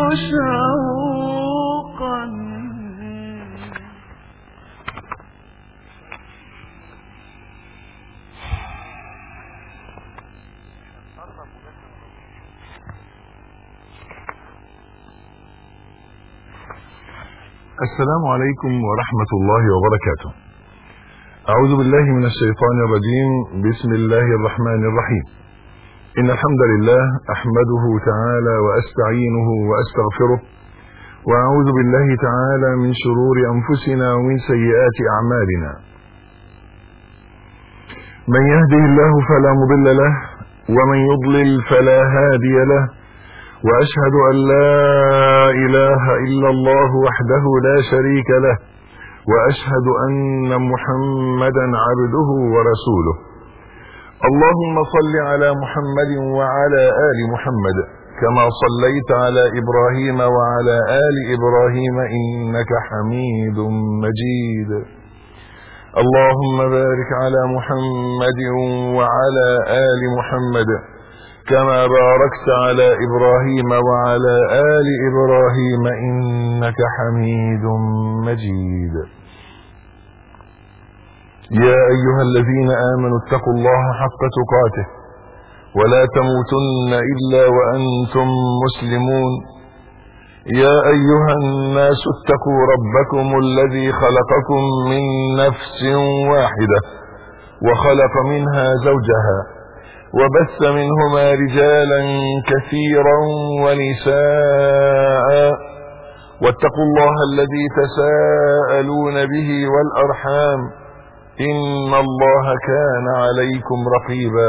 شوقا السلام عليكم ورحمة الله وبركاته أعوذ بالله من الشيطان الرجيم بسم الله الرحمن الرحيم إن الحمد لله أحمده تعالى وأستعينه وأستغفره وأعوذ بالله تعالى من شرور أنفسنا ومن سيئات أعمالنا من يهده الله فلا مضل له ومن يضلل فلا هادي له واشهد ان لا اله الا الله وحده لا شريك له واشهد ان محمدا عبده ورسوله اللهم صل على محمد وعلى ال محمد كما صليت على ابراهيم وعلى ال ابراهيم انك حميد مجيد اللهم بارك على محمد وعلى ال محمد كما باركت على ابراهيم وعلى ال ابراهيم انك حميد مجيد يا ايها الذين امنوا اتقوا الله حق تقاته ولا تموتن الا وانتم مسلمون يا ايها الناس اتقوا ربكم الذي خلقكم من نفس واحده وخلق منها زوجها وبث منهما رجالا كثيرا ونساء واتقوا الله الذي تساءلون به والارحام ان الله كان عليكم رقيبا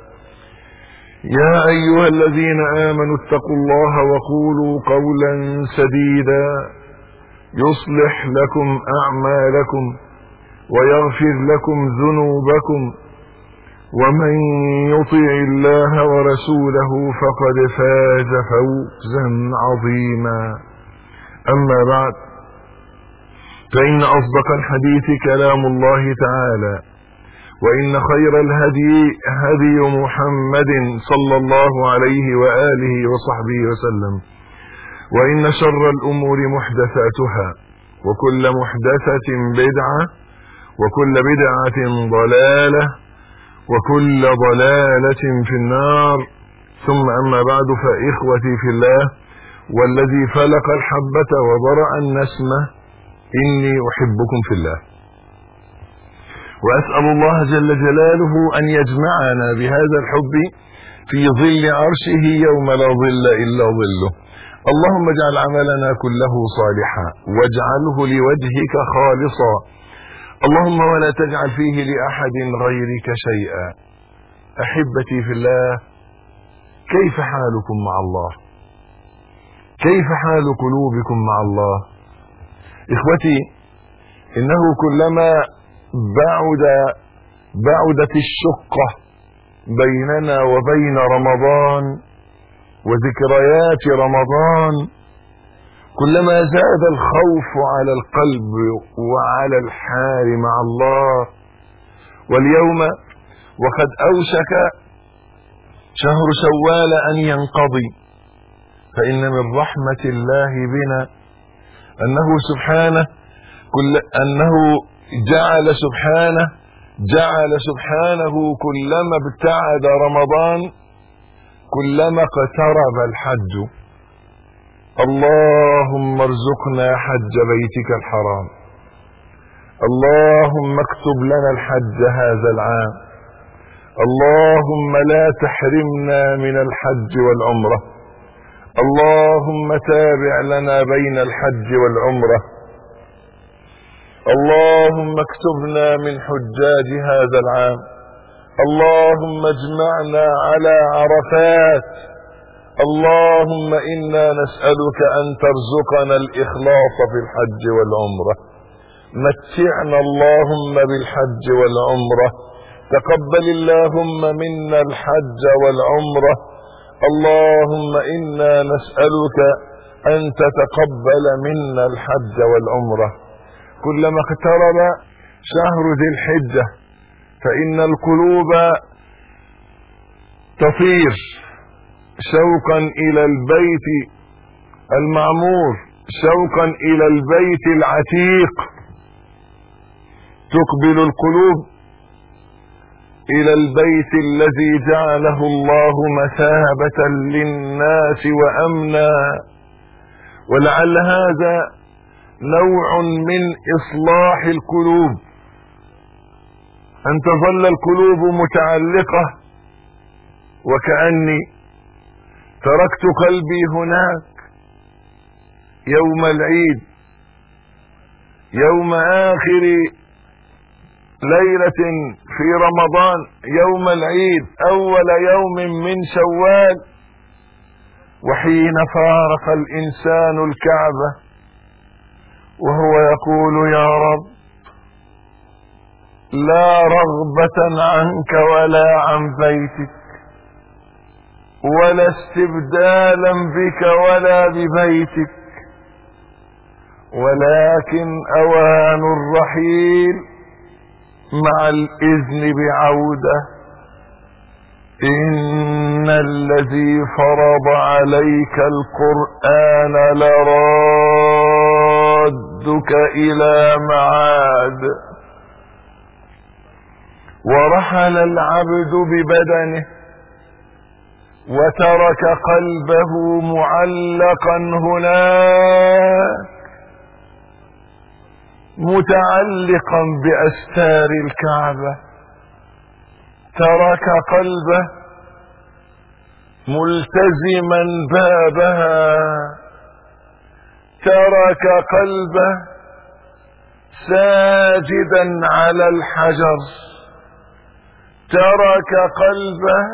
يا ايها الذين امنوا اتقوا الله وقولوا قولا سديدا يصلح لكم اعمالكم ويغفر لكم ذنوبكم ومن يطع الله ورسوله فقد فاز فوزا عظيما اما بعد فان اصدق الحديث كلام الله تعالى وان خير الهدي هدي محمد صلى الله عليه واله وصحبه وسلم وان شر الامور محدثاتها وكل محدثه بدعه وكل بدعه ضلاله وكل ضلالة في النار ثم أما بعد فإخوتي في الله والذي فلق الحبة وبرأ النسمة إني أحبكم في الله وأسأل الله جل جلاله أن يجمعنا بهذا الحب في ظل عرشه يوم لا ظل إلا ظله اللهم اجعل عملنا كله صالحا واجعله لوجهك خالصا اللهم ولا تجعل فيه لأحد غيرك شيئا أحبتي في الله كيف حالكم مع الله كيف حال قلوبكم مع الله إخوتي إنه كلما بعد بعدت الشقة بيننا وبين رمضان وذكريات رمضان كلما زاد الخوف على القلب وعلى الحال مع الله واليوم وقد اوشك شهر شوال ان ينقضي فان من رحمه الله بنا انه سبحانه كل انه جعل سبحانه جعل سبحانه كلما ابتعد رمضان كلما اقترب الحج اللهم ارزقنا حج بيتك الحرام اللهم اكتب لنا الحج هذا العام اللهم لا تحرمنا من الحج والعمره اللهم تابع لنا بين الحج والعمره اللهم اكتبنا من حجاج هذا العام اللهم اجمعنا على عرفات اللهم انا نسالك ان ترزقنا الاخلاص في الحج والعمره متعنا اللهم بالحج والعمره تقبل اللهم منا الحج والعمره اللهم انا نسالك ان تتقبل منا الحج والعمره كلما اقترب شهر ذي الحجه فان القلوب تطير شوقا الى البيت المعمور شوقا الى البيت العتيق تقبل القلوب الى البيت الذي جعله الله مثابة للناس وامنا ولعل هذا نوع من اصلاح القلوب ان تظل القلوب متعلقة وكأني تركت قلبي هناك يوم العيد يوم اخر ليلة في رمضان يوم العيد اول يوم من شوال وحين فارق الانسان الكعبة وهو يقول يا رب لا رغبة عنك ولا عن بيتك ولا استبدالا بك ولا ببيتك ولكن اوان الرحيل مع الاذن بعودة ان الذي فرض عليك القرآن لرادك الى معاد ورحل العبد ببدنه وترك قلبه معلقا هناك متعلقا باستار الكعبة ترك قلبه ملتزما بابها ترك قلبه ساجدا على الحجر ترك قلبه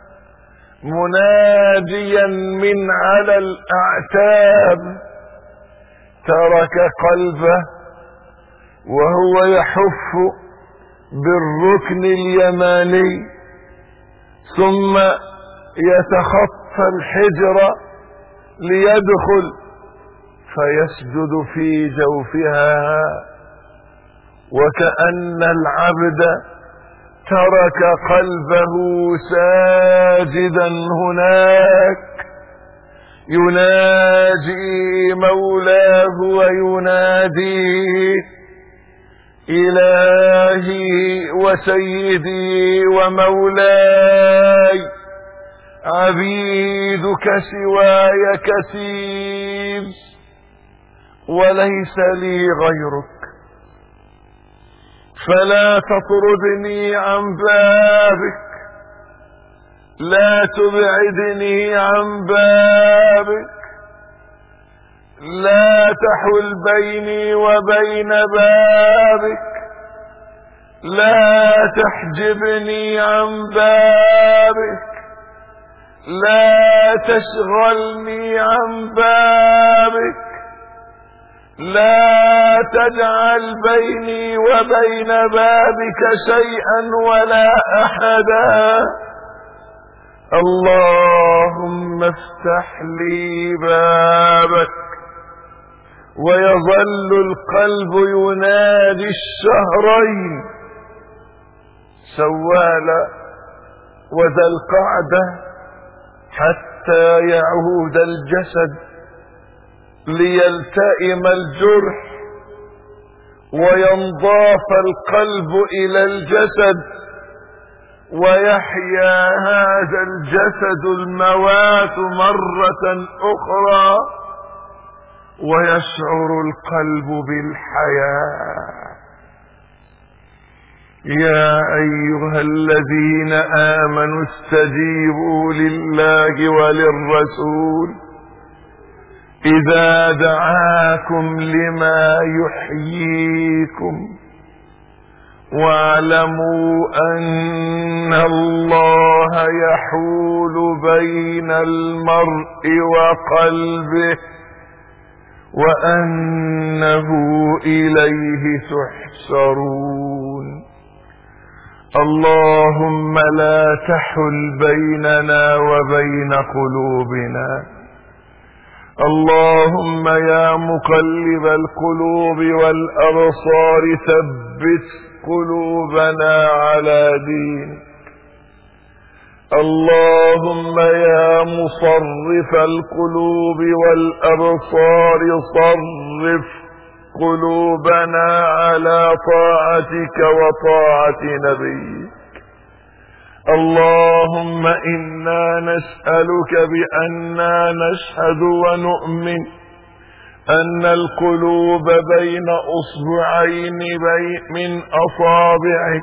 مناديا من على الاعتاب ترك قلبه وهو يحف بالركن اليماني ثم يتخطى الحجر ليدخل فيسجد في جوفها وكأن العبد ترك قلبه ساجدا هناك يناجي مولاه ويناديه الهي وسيدي ومولاي عبيدك سواي كثير وليس لي غيرك فلا تطردني عن بابك لا تبعدني عن بابك لا تحل بيني وبين بابك لا تحجبني عن بابك لا تشغلني عن بابك لا تجعل بيني وبين بابك شيئا ولا احدا اللهم افتح لي بابك ويظل القلب ينادي الشهرين سوال وذا القعدة حتى يعود الجسد ليلتئم الجرح وينضاف القلب الى الجسد ويحيا هذا الجسد الموات مرة اخرى ويشعر القلب بالحياة يا ايها الذين امنوا استجيبوا لله وللرسول اذا دعاكم لما يحييكم واعلموا ان الله يحول بين المرء وقلبه وانه اليه تحشرون اللهم لا تحل بيننا وبين قلوبنا اللهم يا مقلب القلوب والابصار ثبت قلوبنا على دينك اللهم يا مصرف القلوب والأبصار صرف قلوبنا على طاعتك وطاعة نبيك اللهم إنا نسألك بأننا نشهد ونؤمن أن القلوب بين أصبعين بي من أصابعك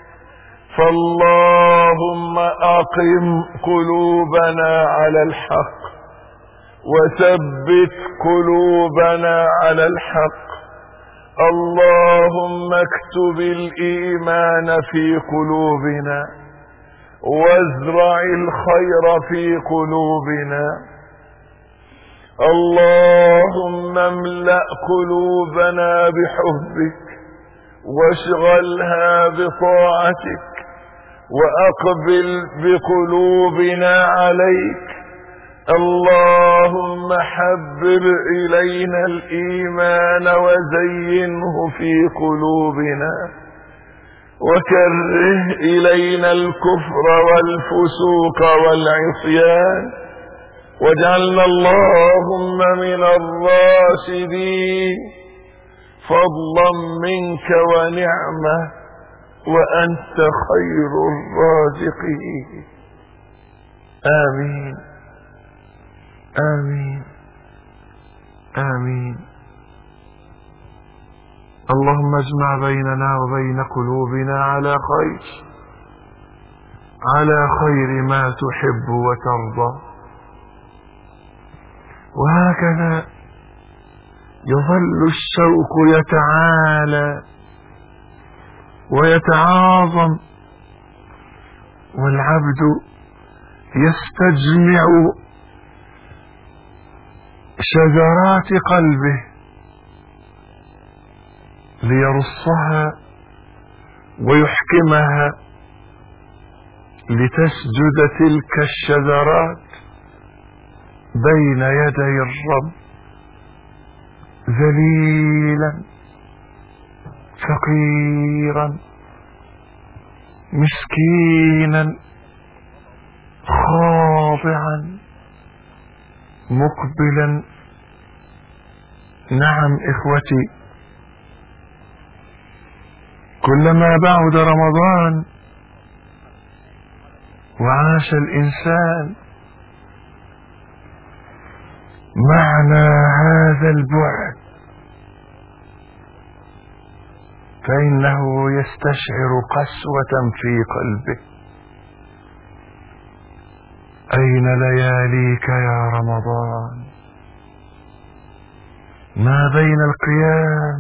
فاللهم أقم قلوبنا على الحق وثبت قلوبنا على الحق اللهم اكتب الإيمان في قلوبنا وازرع الخير في قلوبنا اللهم املأ قلوبنا بحبك واشغلها بطاعتك واقبل بقلوبنا عليك اللهم حبب الينا الايمان وزينه في قلوبنا وكره الينا الكفر والفسوق والعصيان واجعلنا اللهم من الراشدين فضلا منك ونعمه وانت خير الرازقين امين امين امين اللهم اجمع بيننا وبين قلوبنا على خير على خير ما تحب وترضى وهكذا يظل الشوق يتعالى ويتعاظم والعبد يستجمع شجرات قلبه ليرصها ويحكمها لتسجد تلك الشجرات بين يدي الرب ذليلا فقيرا مسكينا خاضعا مقبلا نعم اخوتي كلما بعد رمضان وعاش الانسان معنى هذا البعد فإنه يستشعر قسوة في قلبه أين لياليك يا رمضان ما بين القيام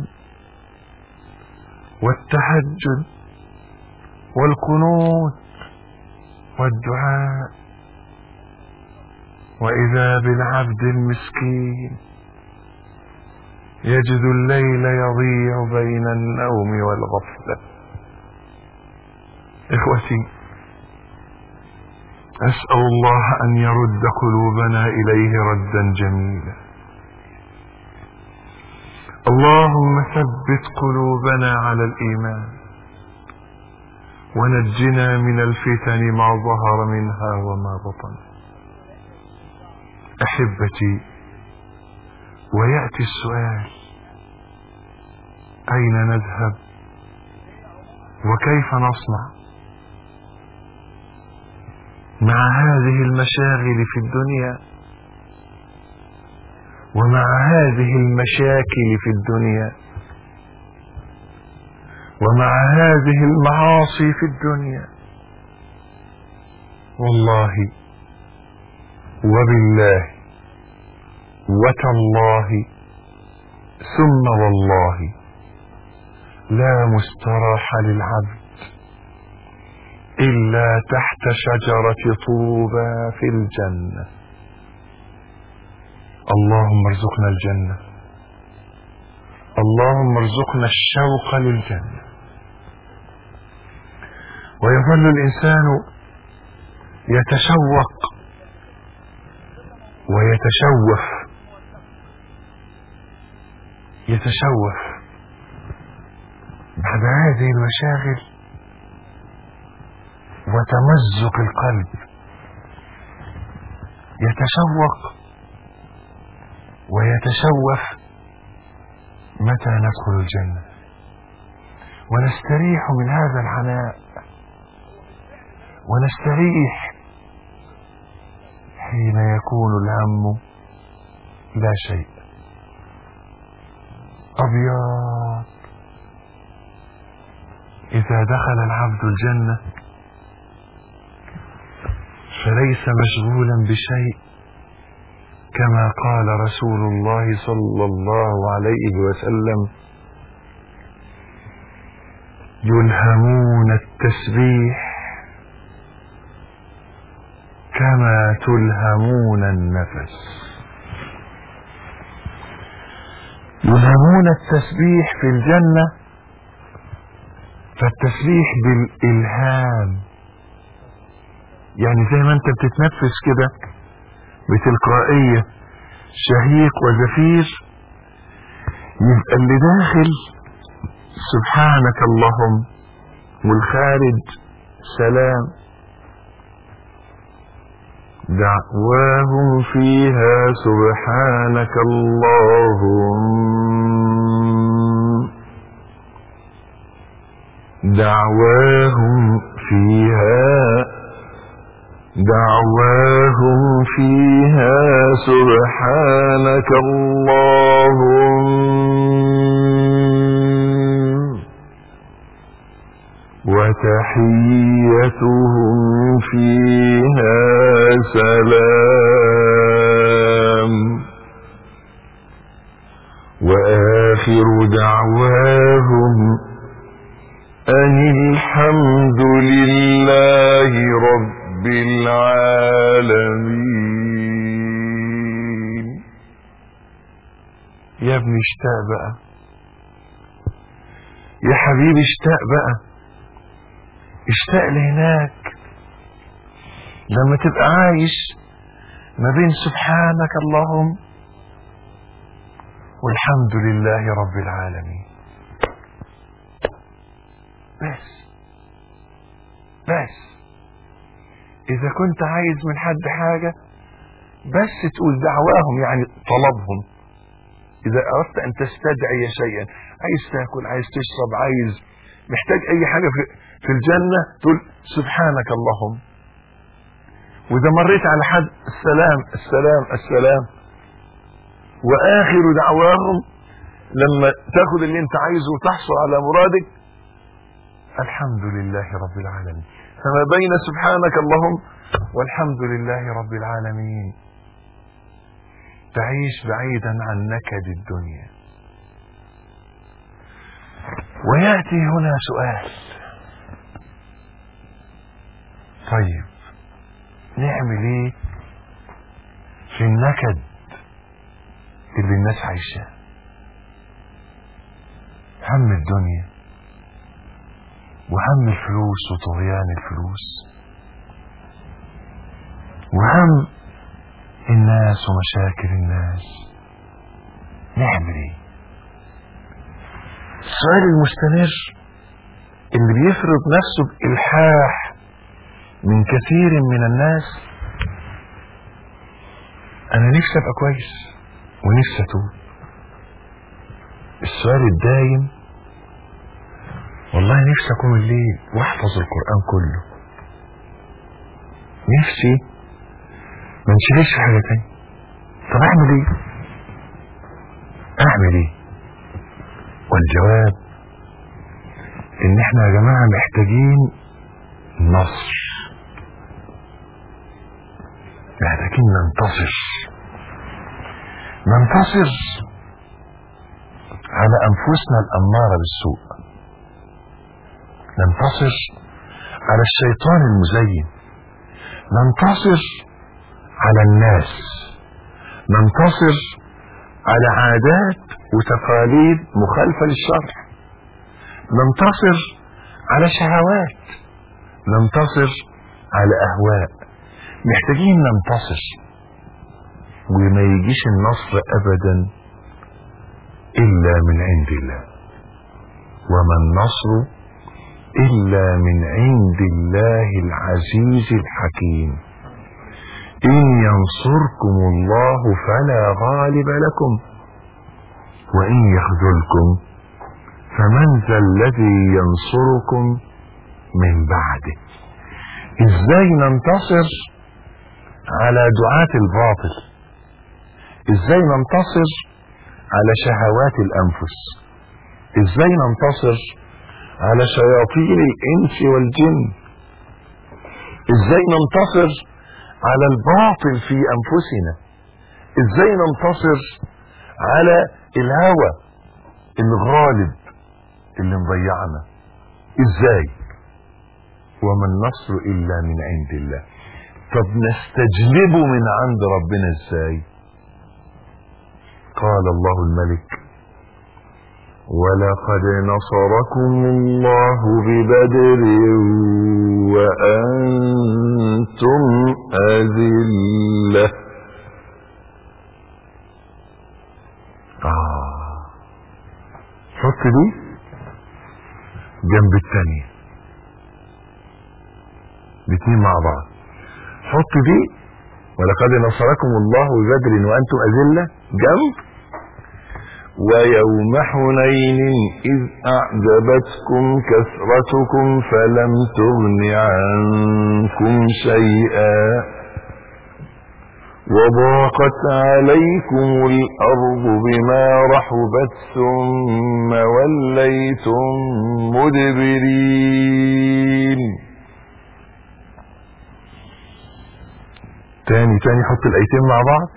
والتهجد والقنوت والدعاء وإذا بالعبد المسكين يجد الليل يضيع بين النوم والغفلة إخوتي أسأل الله أن يرد قلوبنا إليه ردا جميلا اللهم ثبت قلوبنا على الإيمان ونجنا من الفتن ما ظهر منها وما بطن أحبتي ويأتي السؤال أين نذهب وكيف نصنع مع هذه المشاغل في الدنيا ومع هذه المشاكل في الدنيا ومع هذه المعاصي في الدنيا والله وبالله وتالله ثم والله لا مستراح للعبد إلا تحت شجرة طوبى في الجنة اللهم ارزقنا الجنة اللهم ارزقنا الشوق للجنة ويظل الإنسان يتشوق ويتشوف يتشوف بعد هذه المشاغل وتمزق القلب يتشوق ويتشوف متى ندخل الجنة ونستريح من هذا العناء ونستريح حين يكون الهم لا شيء أبيض إذا دخل العبد الجنة فليس مشغولا بشيء كما قال رسول الله صلى الله عليه وسلم يلهمون التسبيح كما تلهمون النفس يلهمون التسبيح في الجنة فالتسبيح بالإلهام يعني زي ما انت بتتنفس كده بتلقائية شهيق وزفير يبقى اللي داخل سبحانك اللهم والخارج سلام دعواهم فيها سبحانك اللهم دعواهم فيها دعواهم فيها سبحانك اللهم وتحيتهم فيها سلام وآخر دعواهم أن الحمد لله رب العالمين يا ابني اشتاق بقى يا حبيبي اشتاق بقى اشتاق لهناك لما تبقى عايش ما بين سبحانك اللهم والحمد لله رب العالمين بس بس اذا كنت عايز من حد حاجة بس تقول دعواهم يعني طلبهم اذا اردت ان تستدعي شيئا عايز تاكل عايز تشرب عايز محتاج اي حاجة في, في الجنة تقول سبحانك اللهم واذا مريت على حد السلام السلام السلام واخر دعواهم لما تاخد اللي انت عايزه وتحصل على مرادك الحمد لله رب العالمين فما بين سبحانك اللهم والحمد لله رب العالمين تعيش بعيدا عن نكد الدنيا وياتي هنا سؤال طيب نعمل ايه في النكد اللي الناس عايشاه هم الدنيا وهم الفلوس وطغيان الفلوس وهم الناس ومشاكل الناس نعمل ايه السؤال المستمر اللي بيفرض نفسه بإلحاح من كثير من الناس انا نفسي ابقى كويس ونفسي اتوب السؤال الدايم والله نفسي اقوم الليل واحفظ القرآن كله نفسي ما انشغلش في حاجة تانية طب اعمل ايه اعمل ايه والجواب ان احنا يا جماعة محتاجين نصر محتاجين ننتصر ننتصر على انفسنا الامارة بالسوء ننتصر على الشيطان المزين ننتصر على الناس ننتصر على عادات وتقاليد مخالفة للشرع ننتصر على شهوات ننتصر على اهواء محتاجين ننتصر وما يجيش النصر ابدا الا من عند الله وما النصر الا من عند الله العزيز الحكيم إن ينصركم الله فلا غالب لكم وإن يخذلكم فمن ذا الذي ينصركم من بعده ازاي ننتصر على دعاة الباطل ازاي ننتصر على شهوات الانفس ازاي ننتصر على شياطين الانس والجن ازاي ننتصر على الباطل في انفسنا ازاي ننتصر على الهوى الغالب اللي مضيعنا ازاي وما النصر الا من عند الله طب نستجلبه من عند ربنا ازاي قال الله الملك ولقد نصركم الله ببدر وأنتم أذلة آه حط دي جنب الثانية الاتنين مع بعض حط دي ولقد نصركم الله ببدر وأنتم أذلة جنب ويوم حنين إذ أعجبتكم كثرتكم فلم تغن عنكم شيئا وضاقت عليكم الأرض بما رحبت ثم وليتم مدبرين تاني تاني حط الأيتين مع بعض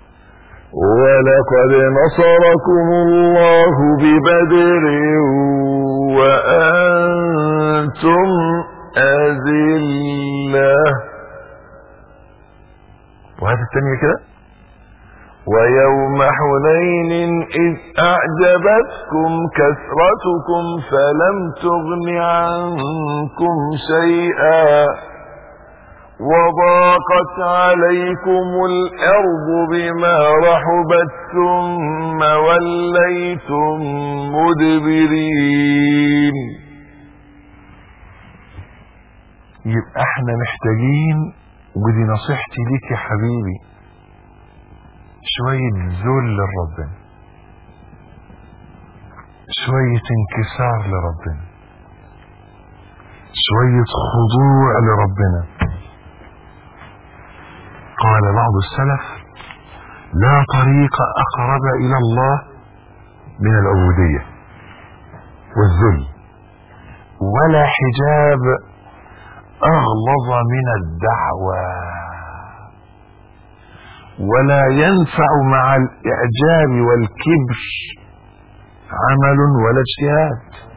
ولقد نصركم الله ببدر وأنتم أذلة وهذه الثانية كده ويوم حنين إذ أعجبتكم كثرتكم فلم تغن عنكم شيئا وضاقت عليكم الأرض بما رحبت ثم وليتم مدبرين يبقى احنا محتاجين ودي نصيحتي ليك يا حبيبي شوية ذل لربنا شوية انكسار لربنا شوية خضوع لربنا قال بعض السلف لا طريق اقرب الى الله من العبودية والذل ولا حجاب اغلظ من الدعوة ولا ينفع مع الاعجاب والكبر عمل ولا اجتهاد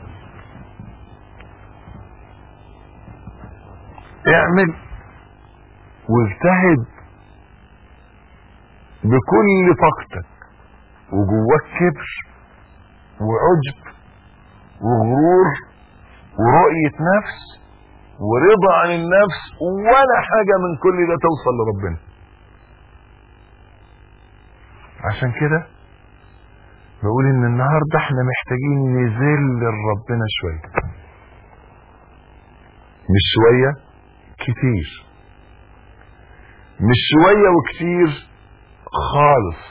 اعمل واجتهد بكل طاقتك وجواك كبر وعجب وغرور ورؤية نفس ورضا عن النفس ولا حاجة من كل ده توصل لربنا عشان كده بقول ان النهاردة احنا محتاجين نذل لربنا شوية مش شوية كتير مش شوية وكتير خالص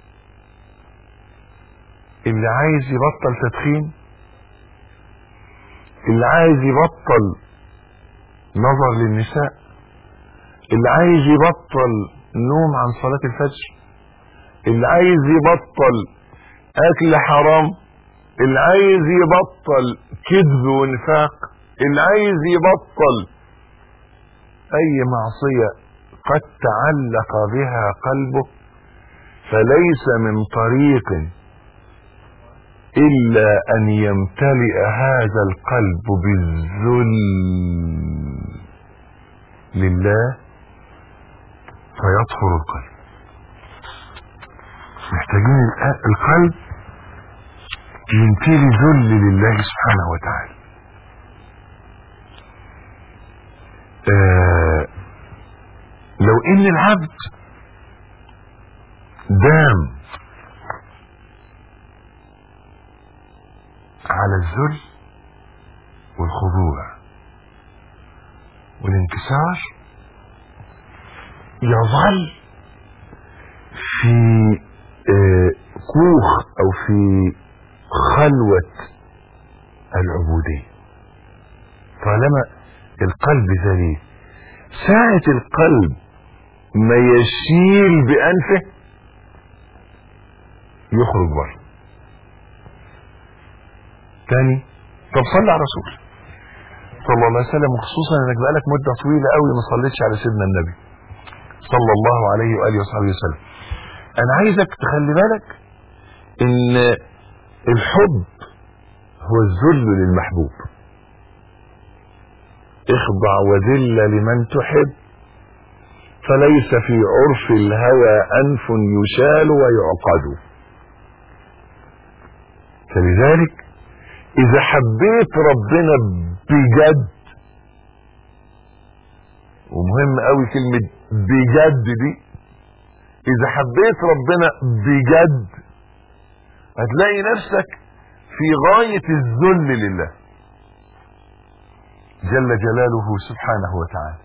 اللي عايز يبطل تدخين اللي عايز يبطل نظر للنساء اللي عايز يبطل نوم عن صلاة الفجر اللي عايز يبطل اكل حرام اللي عايز يبطل كذب ونفاق اللي عايز يبطل اي معصية قد تعلق بها قلبه فليس من طريق الا ان يمتلئ هذا القلب بالذل لله فيطهر القلب محتاجين القلب يمتلي ذل لله سبحانه وتعالى آه لو ان العبد دام على الذل والخضوع والانكسار يظل في آه، كوخ او في خلوة العبودية طالما القلب ذليل ساعة القلب ما يشيل بأنفه يخرج بره تاني طب صلي على الرسول صلى الله عليه وسلم وخصوصا انك بقالك مده طويله قوي ما صليتش على سيدنا النبي صلى الله عليه واله وصحبه وسلم انا عايزك تخلي بالك ان الحب هو الذل للمحبوب اخضع وذل لمن تحب فليس في عرف الهوى انف يشال ويعقد فلذلك اذا حبيت ربنا بجد ومهم قوي كلمة بجد دي اذا حبيت ربنا بجد هتلاقي نفسك في غاية الذل لله جل جلاله سبحانه وتعالى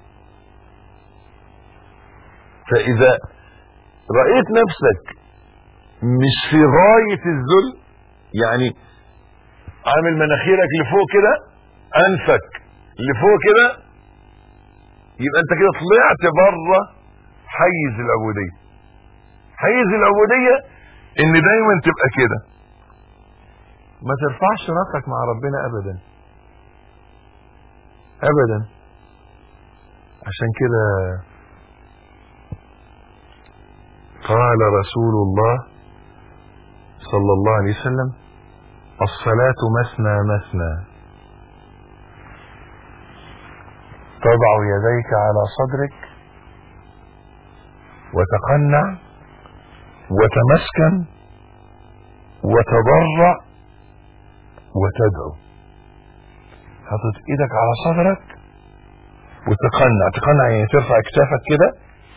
فاذا رأيت نفسك مش في غاية الذل يعني عامل مناخيرك لفوق كده انفك لفوق كده يبقى انت كده طلعت بره حيز العبوديه حيز العبوديه ان دايما تبقى كده ما ترفعش راسك مع ربنا ابدا ابدا عشان كده قال رسول الله صلى الله عليه وسلم الصلاة مثنى مثنى تضع يديك على صدرك وتقنع وتمسكن وتضرع وتدعو حطت ايدك على صدرك وتقنع تقنع يعني ترفع كتافك كده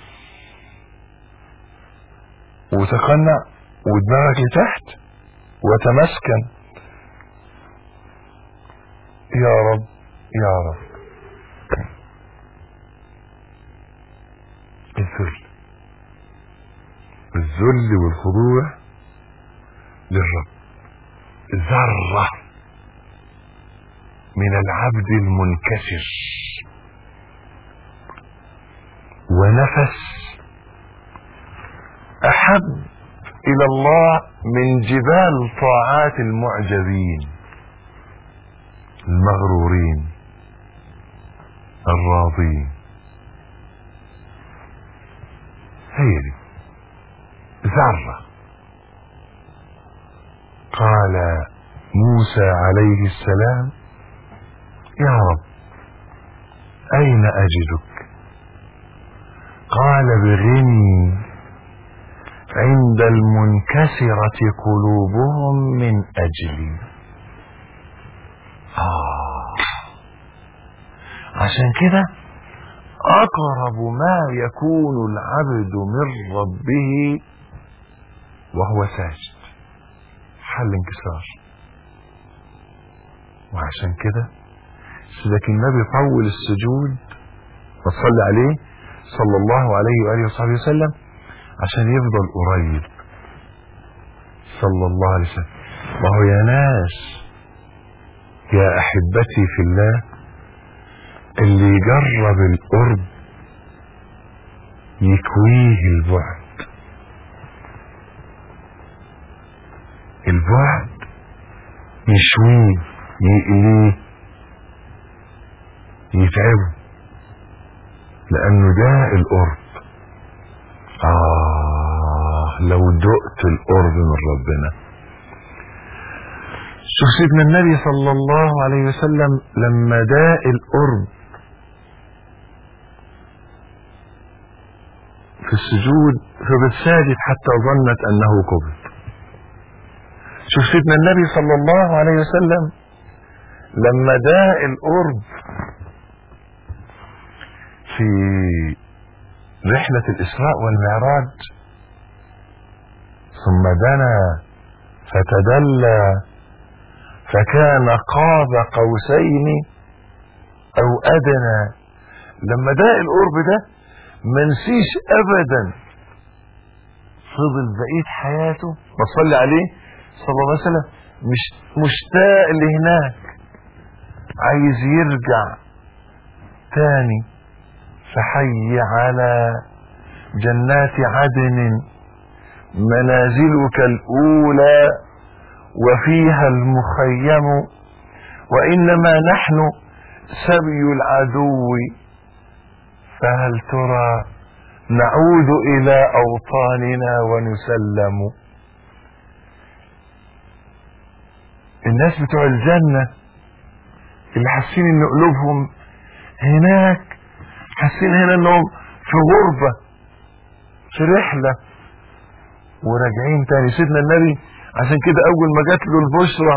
وتقنع ودماغك لتحت وتمسكن يا رب يا رب الذل الذل والخضوع للرب ذرة من العبد المنكسر ونفس أحب إلى الله من جبال طاعات المعجبين المغرورين الراضين هي دي ذرة قال موسى عليه السلام يا رب أين أجدك قال بغني عند المنكسرة قلوبهم من أجلي آه عشان كده أقرب ما يكون العبد من ربه وهو ساجد حل انكسار وعشان كده سيدك النبي طول السجود وصلي عليه صلى الله عليه وآله وصحبه وسلم عشان يفضل قريب صلى الله عليه وسلم وهو يا ناس يا احبتي في الله اللي يجرب القرب يكويه البعد البعد يشويه يقليه يتعبه لانه ده القرب آه لو دقت القرب من ربنا شوف سيدنا النبي صلى الله عليه وسلم لما داء القرب في السجود فبتساجد حتى ظنت انه قبل شوف سيدنا النبي صلى الله عليه وسلم لما داء القرب في رحلة الإسراء والمعراج ثم دنا فتدلى فكان قاب قوسين أو أدنى لما داء القرب ده ما نسيش ابدا فضل بقية حياته بصلي عليه صلى الله عليه وسلم مش مشتاق لهناك عايز يرجع تاني فحي على جنات عدن منازلك الأولى وفيها المخيم وإنما نحن سبي العدو فهل ترى نعود إلى أوطاننا ونسلم الناس بتوع الجنة اللي حاسين ان قلوبهم هناك حاسين هنا انهم في غربة في رحلة وراجعين تاني سيدنا النبي عشان كده اول ما جات له البشرى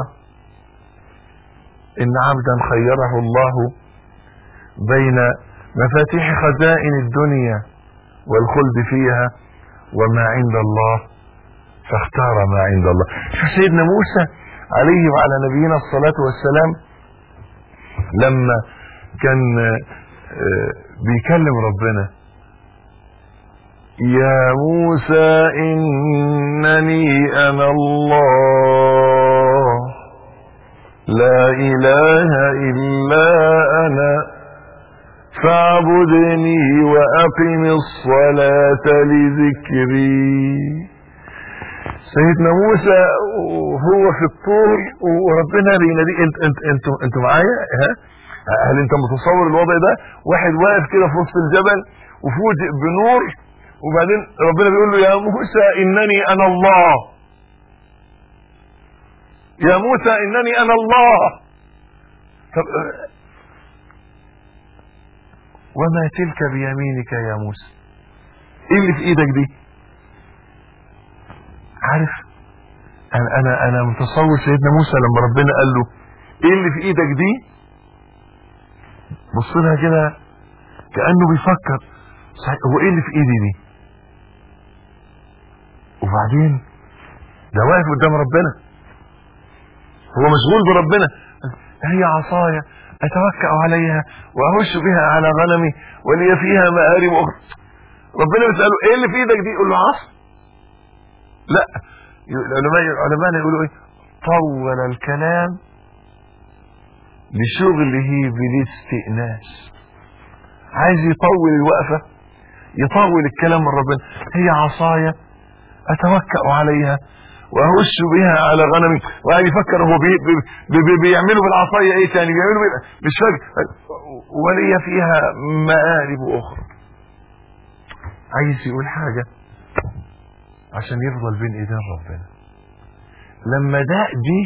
ان عبدا خيره الله بين مفاتيح خزائن الدنيا والخلد فيها وما عند الله فاختار ما عند الله شوف سيدنا موسى عليه وعلى نبينا الصلاة والسلام لما كان بيكلم ربنا يا موسى إنني أنا الله لا إله إلا أنا فاعبدني وأقم الصلاة لذكري سيدنا موسى وهو في الطور وربنا بيناديه انت انت انتوا انتوا معايا ها هل انت متصور الوضع ده واحد واقف كده في وسط الجبل وفوجئ بنور وبعدين ربنا بيقول له يا موسى انني انا الله يا موسى انني انا الله طب وما تلك بيمينك يا موسى ايه اللي في ايدك دي عارف انا انا انا متصور سيدنا موسى لما ربنا قال له ايه اللي في ايدك دي بص لها كده كانه بيفكر صحيح هو ايه اللي في ايدي دي وبعدين ده واقف قدام ربنا هو مشغول بربنا هي عصايا اتوكا عليها واهش بها على غنمي ولي فيها مآرب اخرى ربنا بيساله ايه اللي في ايدك دي يقول له عصا لا العلماء العلماء يقولوا ايه طول الكلام لشغله بالاستئناس عايز يطول الوقفة يطول الكلام من ربنا هي عصايا اتوكأ عليها واهش بها على غنمي وقاعد يفكر هو بي بي بي بيعملوا بالعصايه ايه تاني بيعملوا بي مش فاكر ولي فيها مآرب اخرى عايز يقول حاجه عشان يفضل بين ايدين ربنا لما داق دي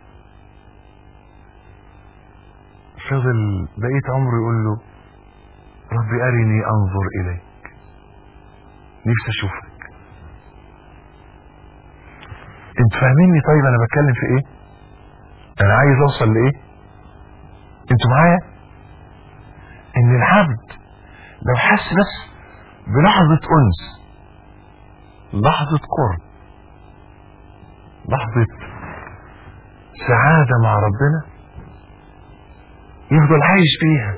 فضل بقيت عمره يقول له ربي ارني انظر اليك نفسي اشوفك انت فاهميني طيب انا بتكلم في ايه انا عايز اوصل لايه انتوا معايا ان العبد لو حس بس بلحظة انس لحظة قرب لحظة سعادة مع ربنا يفضل عايش فيها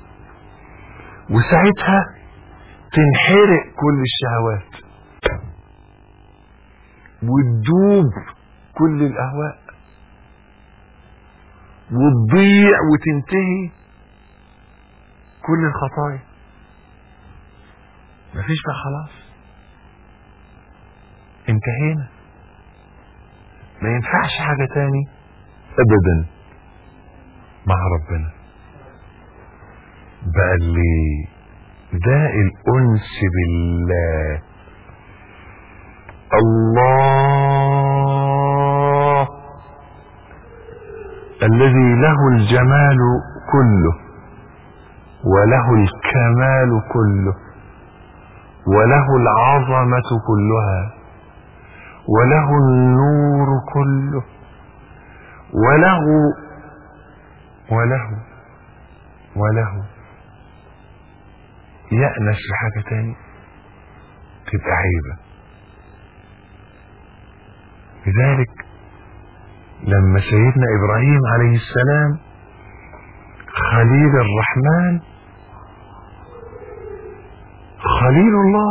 وساعتها تنحرق كل الشهوات وتدوب كل الاهواء وتضيع وتنتهي كل الخطايا مفيش بقى خلاص انتهينا ما ينفعش حاجة تاني ابدا مع ربنا بقى اللي ده الانس بالله الله الذي له الجمال كله وله الكمال كله وله العظمة كلها وله النور كله وله وله وله يأنس بحاجة تاني تبقى عيبة لذلك لما سيدنا إبراهيم عليه السلام خليل الرحمن خليل الله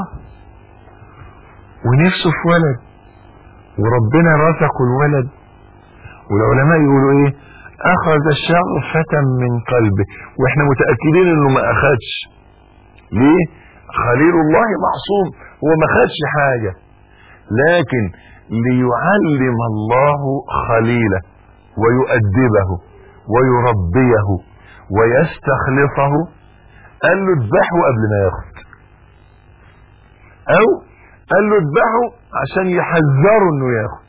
ونفسه في ولد وربنا رزقه الولد والعلماء يقولوا ايه اخذ شغفة من قلبه واحنا متأكدين انه ما اخدش ليه خليل الله معصوم هو ما خدش حاجة لكن ليعلم الله خليله ويؤدبه ويربيه ويستخلصه قال له اذبحه قبل ما ياخد او قال له اذبحه عشان يحذره انه ياخد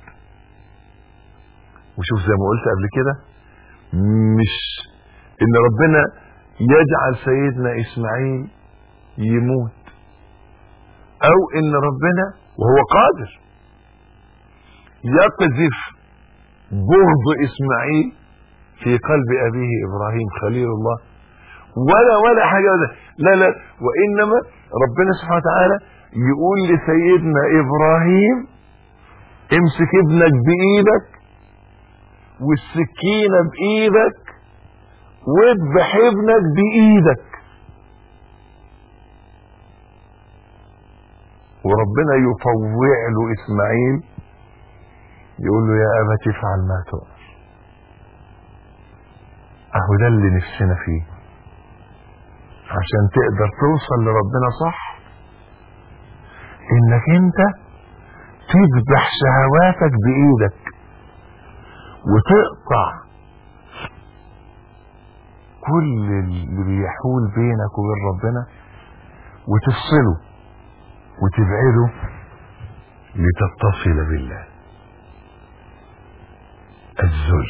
وشوف زي ما قلت قبل كده مش ان ربنا يجعل سيدنا اسماعيل يموت او ان ربنا وهو قادر يقذف بغض اسماعيل في قلب ابيه ابراهيم خليل الله ولا ولا حاجه ولا لا لا وانما ربنا سبحانه وتعالى يقول لسيدنا ابراهيم امسك ابنك بايدك والسكينه بايدك واذبح ابنك بايدك وربنا يطوع له اسماعيل يقول له يا ابت افعل ما تؤمر اهو ده اللي نفسنا فيه عشان تقدر توصل لربنا صح انك انت تذبح شهواتك بايدك وتقطع كل اللي بيحول بينك وبين ربنا وتفصله وتبعده لتتصل بالله الذل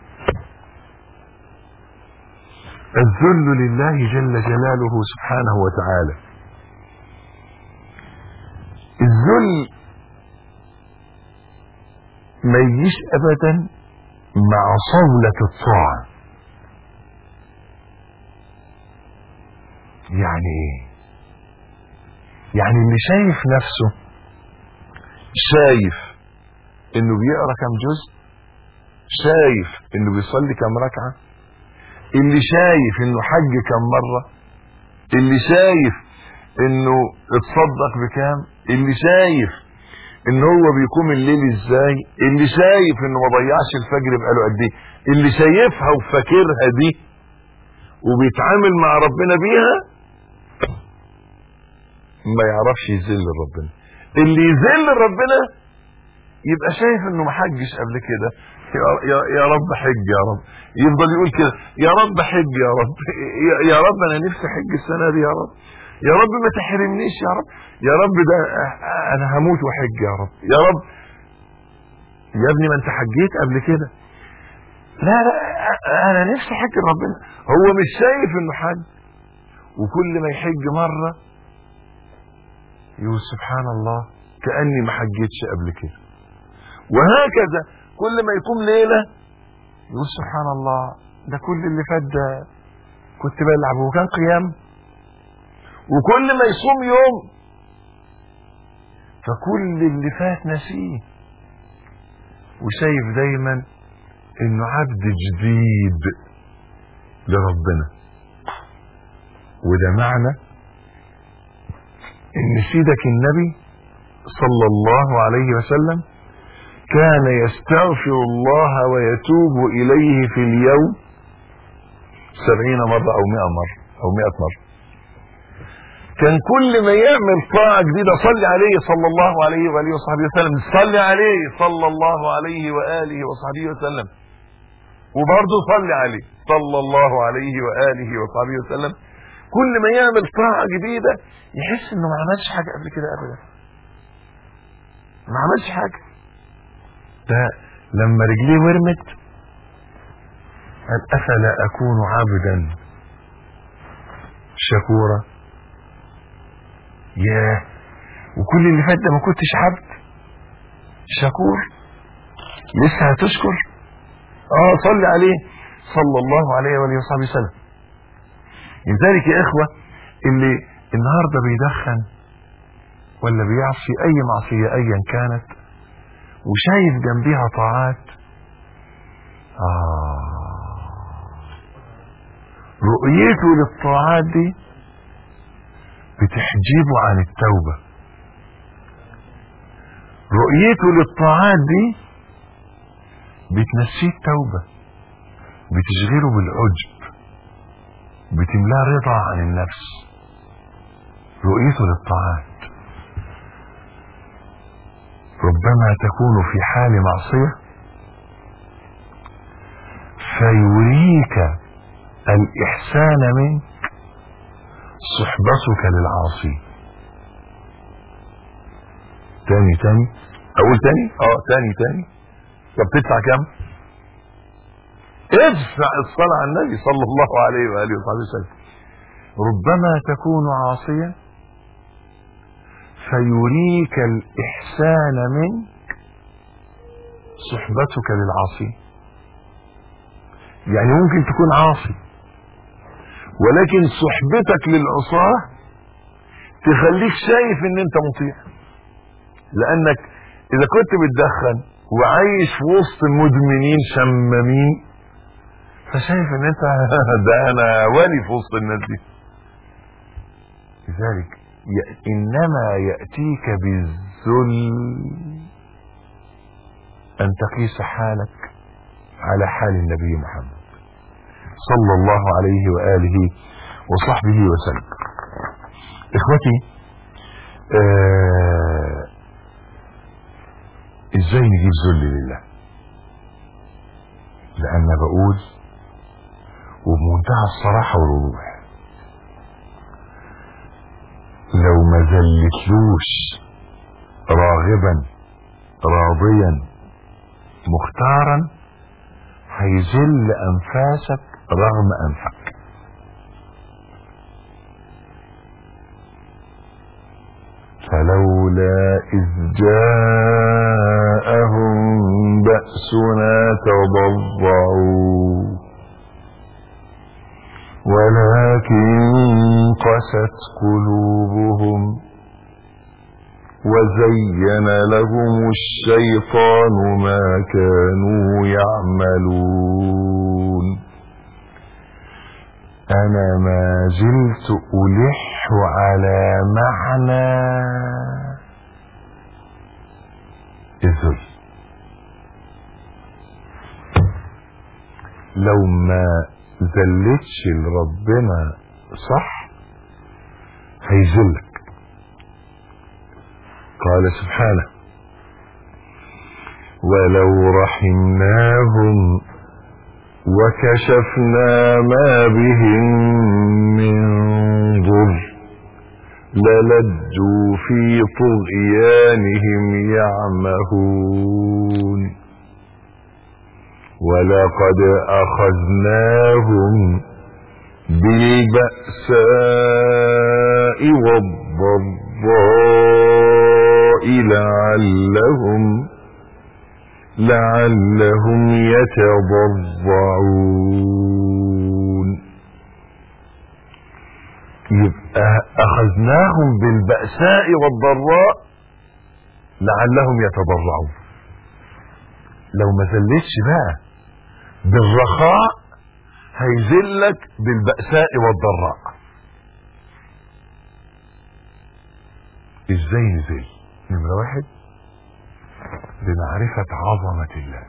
الذل لله جل جلاله سبحانه وتعالى الذل ما يجيش ابدا مع صولة الطاعة يعني ايه يعني اللي شايف نفسه شايف انه بيقرا كم جزء شايف انه بيصلي كم ركعه اللي شايف انه حج كم مره اللي شايف انه اتصدق بكام اللي شايف ان هو بيقوم الليل ازاي اللي شايف انه ما ضيعش الفجر بقاله قد ايه اللي شايفها وفاكرها دي وبيتعامل مع ربنا بيها ما يعرفش يذل ربنا اللي يذل ربنا يبقى شايف انه ما حجش قبل كده يا, يا, يا رب حج يا رب يفضل يقول كده يا رب حج يا رب يا, يا رب انا نفسي حج السنه دي يا رب يا رب ما تحرمنيش يا رب يا رب ده انا هموت وحج يا رب يا رب يا ابني ما انت حجيت قبل كده لا لا انا نفسي حج ربنا هو مش شايف انه حج وكل ما يحج مره يقول سبحان الله كاني ما حجيتش قبل كده وهكذا كل ما يقوم ليله يقول سبحان الله ده كل اللي فات ده كنت بلعب وكان قيام وكل ما يصوم يوم فكل اللي فات نسيه وشايف دايما انه عبد جديد لربنا وده معنى ان سيدك النبي صلى الله عليه وسلم كان يستغفر الله ويتوب اليه في اليوم سبعين مرة او مئة مرة او مئة مرة كان كل ما يعمل طاعة جديدة صلي عليه صلى الله عليه وآله وصحبه وسلم صلي عليه صلى الله عليه وآله وصحبه وسلم وبرضه صلي عليه صلى الله عليه وآله وصحبه وسلم كل ما يعمل طاعة جديدة يحس انه ما عملش حاجة قبل كده ابدا ما عملش حاجة ده لما رجليه ورمت قال افلا اكون عبدا شكورا ياه وكل اللي فات ده ما كنتش عبد شكور لسه هتشكر اه صلي عليه صلى الله عليه وآله وصحبه وسلم لذلك يا اخوة اللي النهاردة بيدخن ولا بيعصي اي معصية ايا كانت وشايف جنبيها طاعات آه رؤيته للطاعات دي بتحجبه عن التوبة رؤيته للطاعات دي بتنسيه التوبة بتشغله بالعجب بتملاه رضا عن النفس رؤيته للطاعات ربما تكون في حال معصية فيريك الإحسان منك صحبتك للعاصي تاني تاني أقول تاني اه تاني تاني طب تدفع كام ادفع الصلاة على النبي صلى الله عليه وآله وصحبه وسلم ربما تكون عاصيا فيريك الإحسان منك صحبتك للعاصي يعني ممكن تكون عاصي ولكن صحبتك للعصاة تخليك شايف ان انت مطيع لانك اذا كنت بتدخن وعايش في وسط مدمنين شمامين فشايف ان انت ده انا والي في وسط الناس دي لذلك ي- انما ياتيك بالذل ان تقيس حالك على حال النبي محمد صلى الله عليه واله وصحبه وسلم اخوتي آه ازاي نجيب ذل لله لان بقول وبمنتهى الصراحة والوضوح لو ما ذلتلوش راغبا راضيا مختارا هيذل انفاسك رغم انفك فلولا إذ جاءهم بأسنا تضرعوا ولكن قست قلوبهم وزين لهم الشيطان ما كانوا يعملون انا ما زلت الح على معنى الذل لو ما ذلتش لربنا صح هيذلك قال سبحانه ولو رحمناهم وكشفنا ما بهم من ضر للجوا في طغيانهم يعمهون ولقد أخذناهم بالبأساء والضراء لعلهم لعلهم يتضرعون يبقى أخذناهم بالبأساء والضراء لعلهم يتضرعون لو ما زلتش بقى بالرخاء هيذلك بالبأساء والضراء ازاي نزل نمرة واحد بمعرفة عظمة الله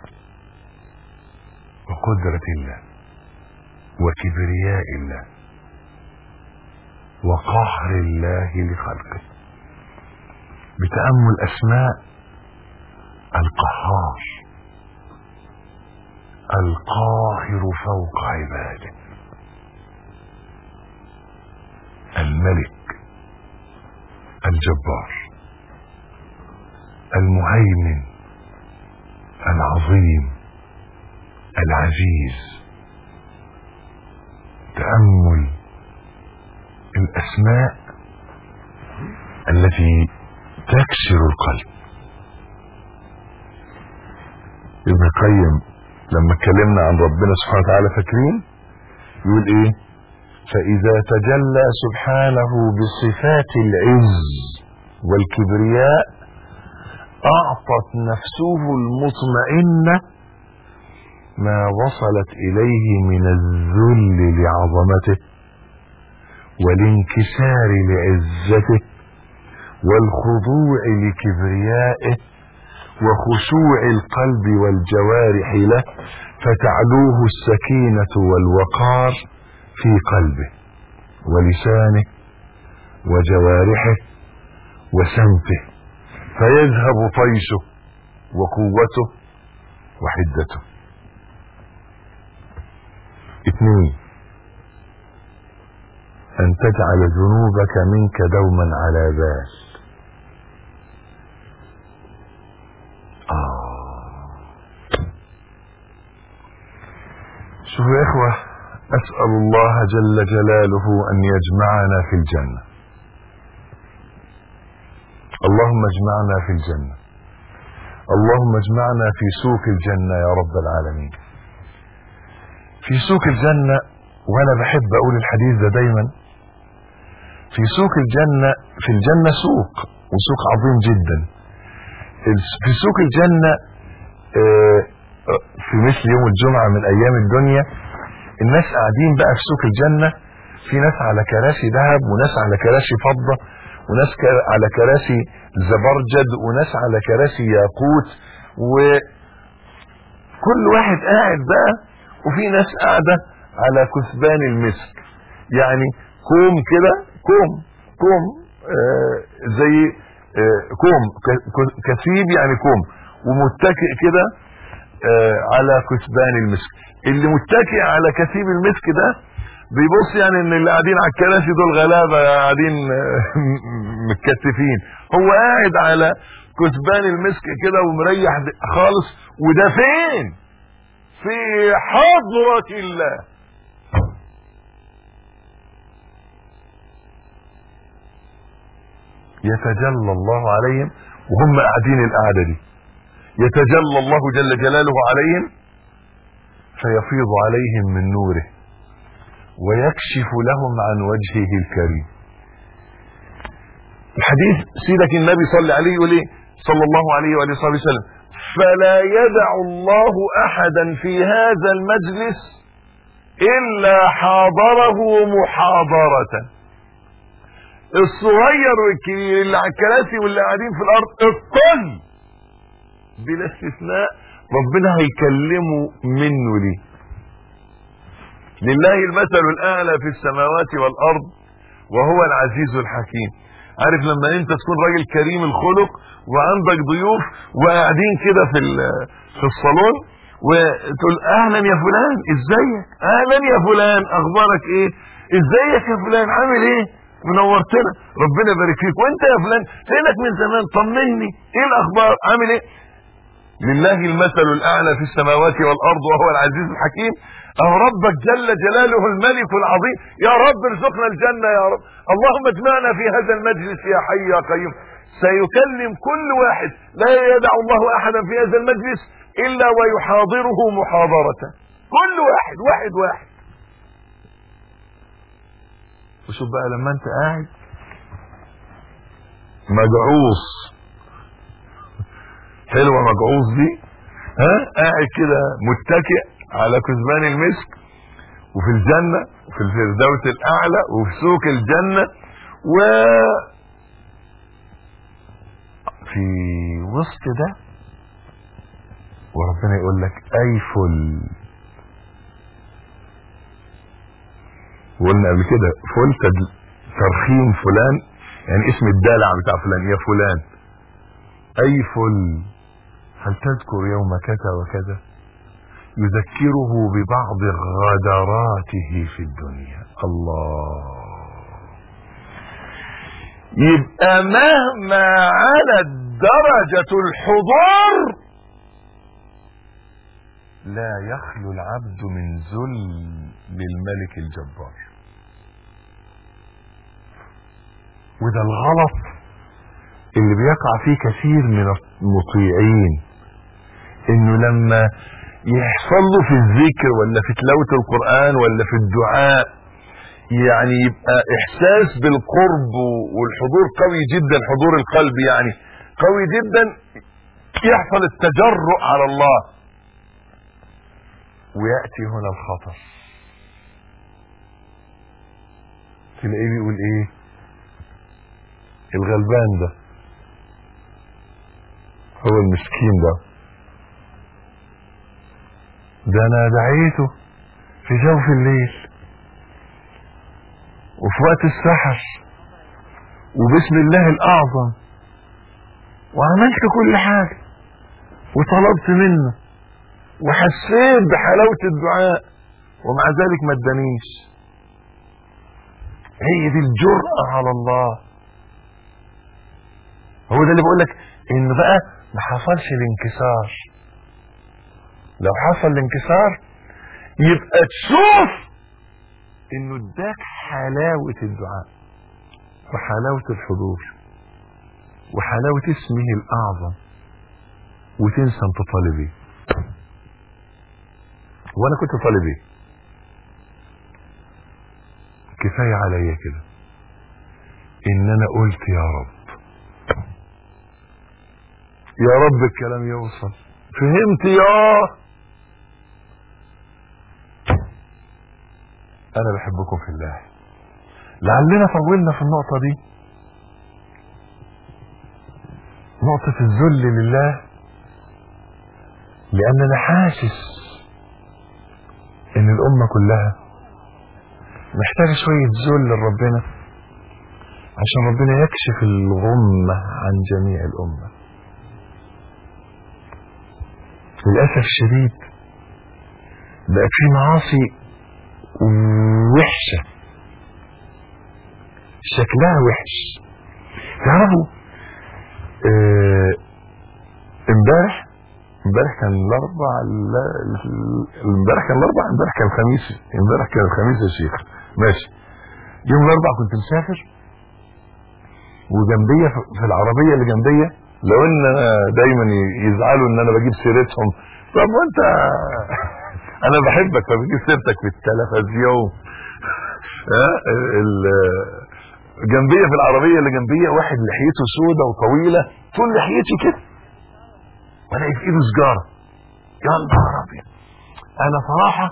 وقدرة الله وكبرياء الله وقهر الله لخلقه بتأمل أسماء القهار القاهر فوق عباده الملك الجبار المهيمن العظيم العزيز تأمل الأسماء التي تكسر القلب ابن القيم لما اتكلمنا عن ربنا سبحانه وتعالى فاكرين يقول ايه فإذا تجلى سبحانه بصفات العز والكبرياء أعطت نفسه المطمئنة ما وصلت إليه من الذل لعظمته والانكسار لعزته والخضوع لكبريائه وخشوع القلب والجوارح له فتعلوه السكينة والوقار في قلبه ولسانه وجوارحه وسمته فيذهب طيشه وقوته وحدته اثنين ان تجعل ذنوبك منك دوما على بال آه. شوفوا يا اخوة اسأل الله جل جلاله ان يجمعنا في الجنة اللهم اجمعنا في الجنة اللهم اجمعنا في سوق الجنة يا رب العالمين في سوق الجنة وانا بحب اقول الحديث ده دايما في سوق الجنة في الجنة سوق وسوق عظيم جدا في سوق الجنة في مثل يوم الجمعة من ايام الدنيا الناس قاعدين بقى في سوق الجنة في ناس على كراسي ذهب وناس على كراسي فضة وناس على كراسي زبرجد وناس على كراسي ياقوت وكل واحد قاعد بقى وفي ناس قاعدة على كثبان المسك يعني كوم كده كوم كوم آه زي آه كوم كثيب يعني كوم ومتكئ كده آه على كثبان المسك اللي متكئ على كثيب المسك ده بيبص يعني ان اللي قاعدين على الكراسي دول غلابه قاعدين متكتفين هو قاعد على كثبان المسك كده ومريح خالص وده فين في حضرة الله يتجلى الله عليهم وهم قاعدين القعده دي يتجلى الله جل جلاله عليهم فيفيض عليهم من نوره ويكشف لهم عن وجهه الكريم الحديث سيدك النبي صلى عليه يقول ايه صلى الله عليه وآله وصحبه وسلم فلا يدع الله احدا في هذا المجلس الا حاضره محاضرة الصغير والكبير اللي على الكراسي واللي قاعدين في الارض الكل بلا استثناء ربنا هيكلمه منه ليه لله المثل الاعلى في السماوات والارض وهو العزيز الحكيم عارف لما انت تكون راجل كريم الخلق وعندك ضيوف وقاعدين كده في في الصالون وتقول اهلا يا فلان ازيك اهلا يا فلان اخبارك ايه ازيك يا فلان عامل ايه منورتنا ربنا يبارك فيك وانت يا فلان فينك من زمان طمني ايه الاخبار عامل ايه لله المثل الاعلى في السماوات والارض وهو العزيز الحكيم اهو ربك جل جلاله الملك العظيم يا رب ارزقنا الجنة يا رب اللهم اجمعنا في هذا المجلس يا حي يا قيوم سيكلم كل واحد لا يدع الله احدا في هذا المجلس الا ويحاضره محاضرة كل واحد واحد واحد وشوف بقى لما انت قاعد مجعوص حلوة مجعوص دي ها قاعد كده متكئ على كثبان المسك وفي الجنة وفي الفردوس الأعلى وفي سوق الجنة و في وسط ده وربنا يقول لك أي فل وقلنا قبل كده فل ترخيم فلان يعني اسم الدلع بتاع فلان يا فلان أي فل هل تذكر يوم كذا وكذا يذكره ببعض غدراته في الدنيا الله يبقى مهما علت درجة الحضور لا يخلو العبد من ذل للملك الجبار وده الغلط اللي بيقع فيه كثير من المطيعين انه لما يحصل له في الذكر ولا في تلاوة القرآن ولا في الدعاء يعني يبقى احساس بالقرب والحضور قوي جدا حضور القلب يعني قوي جدا يحصل التجرؤ على الله ويأتي هنا الخطر تلاقيه بيقول ايه الغلبان ده هو المسكين ده ده انا دعيته في جوف الليل وفي وقت السحر وباسم الله الاعظم وعملت كل حاجة وطلبت منه وحسيت بحلاوة الدعاء ومع ذلك ما ادانيش هي دي الجرأة على الله هو ده اللي بقول لك ان بقى ما حصلش الانكسار لو حصل الانكسار يبقى تشوف انه اداك حلاوة الدعاء وحلاوة الحضور وحلاوة اسمه الاعظم وتنسى انت طالب ايه وانا كنت طالب ايه كفاية عليا كده ان انا قلت يا رب يا رب الكلام يوصل فهمت يا انا بحبكم في الله لعلنا طولنا في النقطة دي نقطة الذل لله لان انا حاسس ان الامة كلها محتاجة شوية ذل لربنا عشان ربنا يكشف الغمة عن جميع الامة للأسف الشديد بقت في معاصي وحشة شكلها وحش تعرفوا اه امبارح امبارح كان الاربع امبارح كان الاربع امبارح كان الخميس امبارح كان الخميس يا شيخ ماشي يوم الاربع كنت مسافر وجنبيه في العربيه اللي جنبيه لو ان دايما يزعلوا ان انا بجيب سيرتهم طب وانت انا بحبك فبجيب سيرتك في التلفزيون ها جنبيه في العربيه اللي جنبيه واحد لحيته سودة وطويله طول لحيتي كده والاقي في ايده سجاره يا نهار ابيض انا صراحه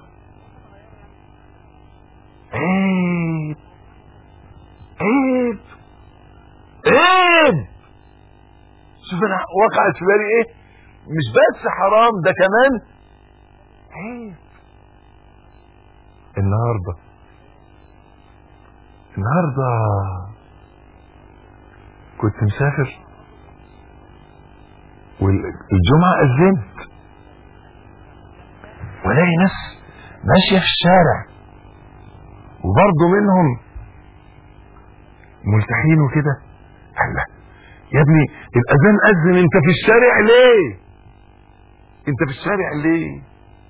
عيب عيب عيب شوف انا وقعت في بالي ايه مش بس حرام ده كمان عيب النهارده النهارده كنت مسافر والجمعة أذنت ولاقي ناس ماشية في الشارع وبرضه منهم ملتحين وكده الله يا ابني الأذان أذن أنت في الشارع ليه؟ أنت في الشارع ليه؟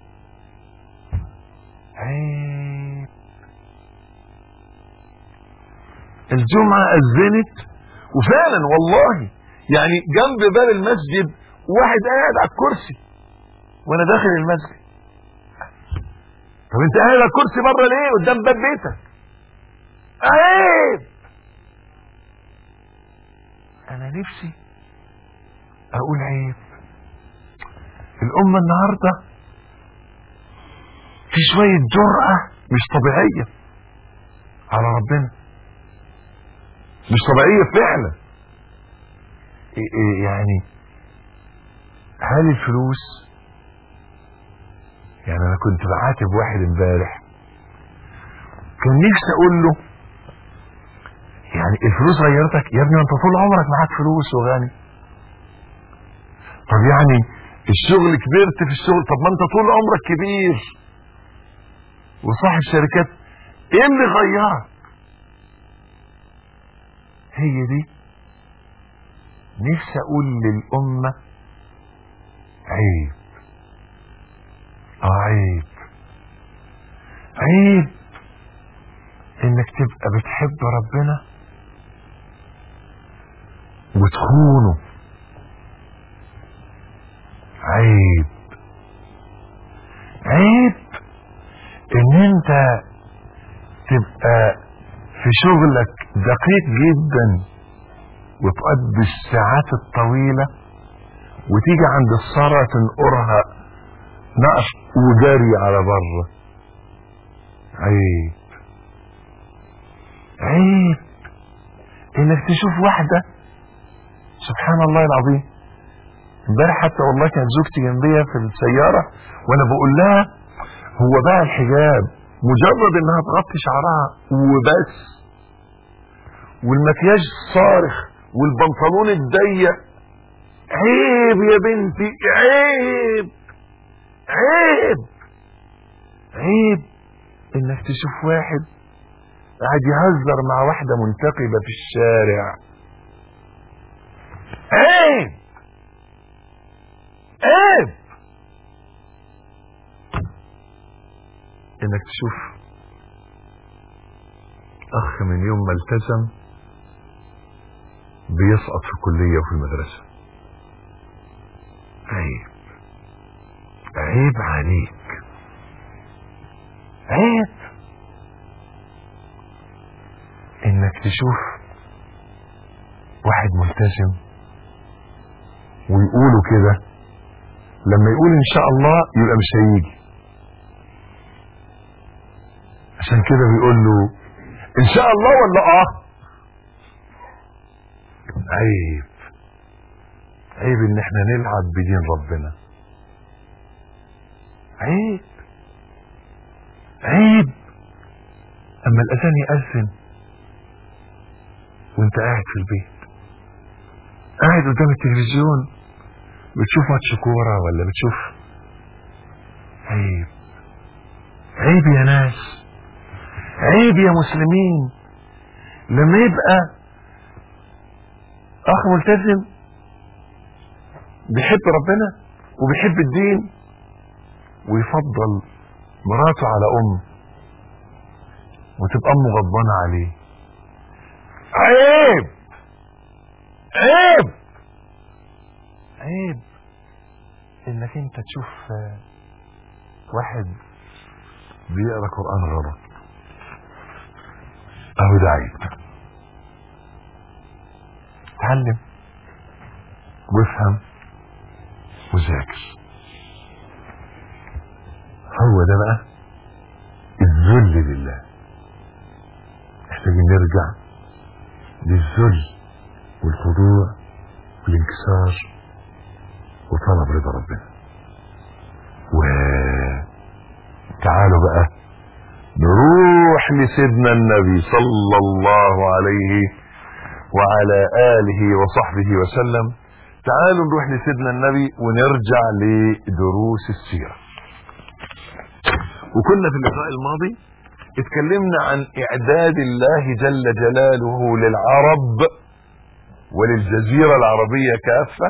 عيب الجمعة أذنت وفعلا والله يعني جنب باب المسجد واحد قاعد على الكرسي وانا داخل المسجد طب انت قاعد على الكرسي بره ليه قدام باب بيتك عيب انا نفسي اقول عيب الامه النهارده في شويه جرأة مش طبيعية على ربنا مش طبيعية فعلا إيه إيه يعني هل الفلوس يعني انا كنت بعاتب واحد امبارح كان نفسي اقول له يعني الفلوس غيرتك يا ابني انت طول عمرك معاك فلوس وغني طب يعني الشغل كبرت في الشغل طب ما انت طول عمرك كبير وصاحب شركات ايه اللي غيرك هي دي نفسي اقول للامه عيب اه عيب عيب انك تبقى بتحب ربنا وتخونه عيب عيب ان انت تبقى في شغلك دقيق جدا وتقضي الساعات الطويلة وتيجي عند الصلاة تنقرها نقش وجري على بره عيب عيب انك تشوف واحدة سبحان الله العظيم امبارح حتى والله كانت زوجتي جنبيا في السيارة وانا بقول لها هو بقى الحجاب مجرد انها تغطي شعرها وبس والمكياج صارخ والبنطلون الضيق عيب يا بنتي عيب عيب عيب انك تشوف واحد قاعد يهزر مع واحدة منتقبة في الشارع عيب عيب انك تشوف اخ من يوم ما التزم بيسقط في الكلية وفي المدرسة عيب عيب عليك عيب انك تشوف واحد ملتزم ويقولوا كده لما يقول ان شاء الله يبقى مش هيجي عشان كده بيقول له ان شاء الله ولا اه عيب عيب ان احنا نلعب بدين ربنا عيب عيب اما الاذان يأذن وانت قاعد في البيت قاعد قدام التلفزيون بتشوف ماتش كورة ولا بتشوف عيب عيب يا ناس عيب يا مسلمين لما يبقى اخ ملتزم بيحب ربنا وبيحب الدين ويفضل مراته على ام وتبقى امه غضبانه عليه عيب عيب عيب انك انت تشوف واحد بيقرا قران غلط اهو ده عيب اتعلم وافهم وذاكر هو ده بقى الذل لله محتاجين نرجع للذل والخضوع والانكسار وطلب رضا ربنا وتعالوا بقى نروح لسيدنا النبي صلى الله عليه وعلى آله وصحبه وسلم تعالوا نروح لسيدنا النبي ونرجع لدروس السيرة وكنا في اللقاء الماضي اتكلمنا عن اعداد الله جل جلاله للعرب وللجزيرة العربية كافة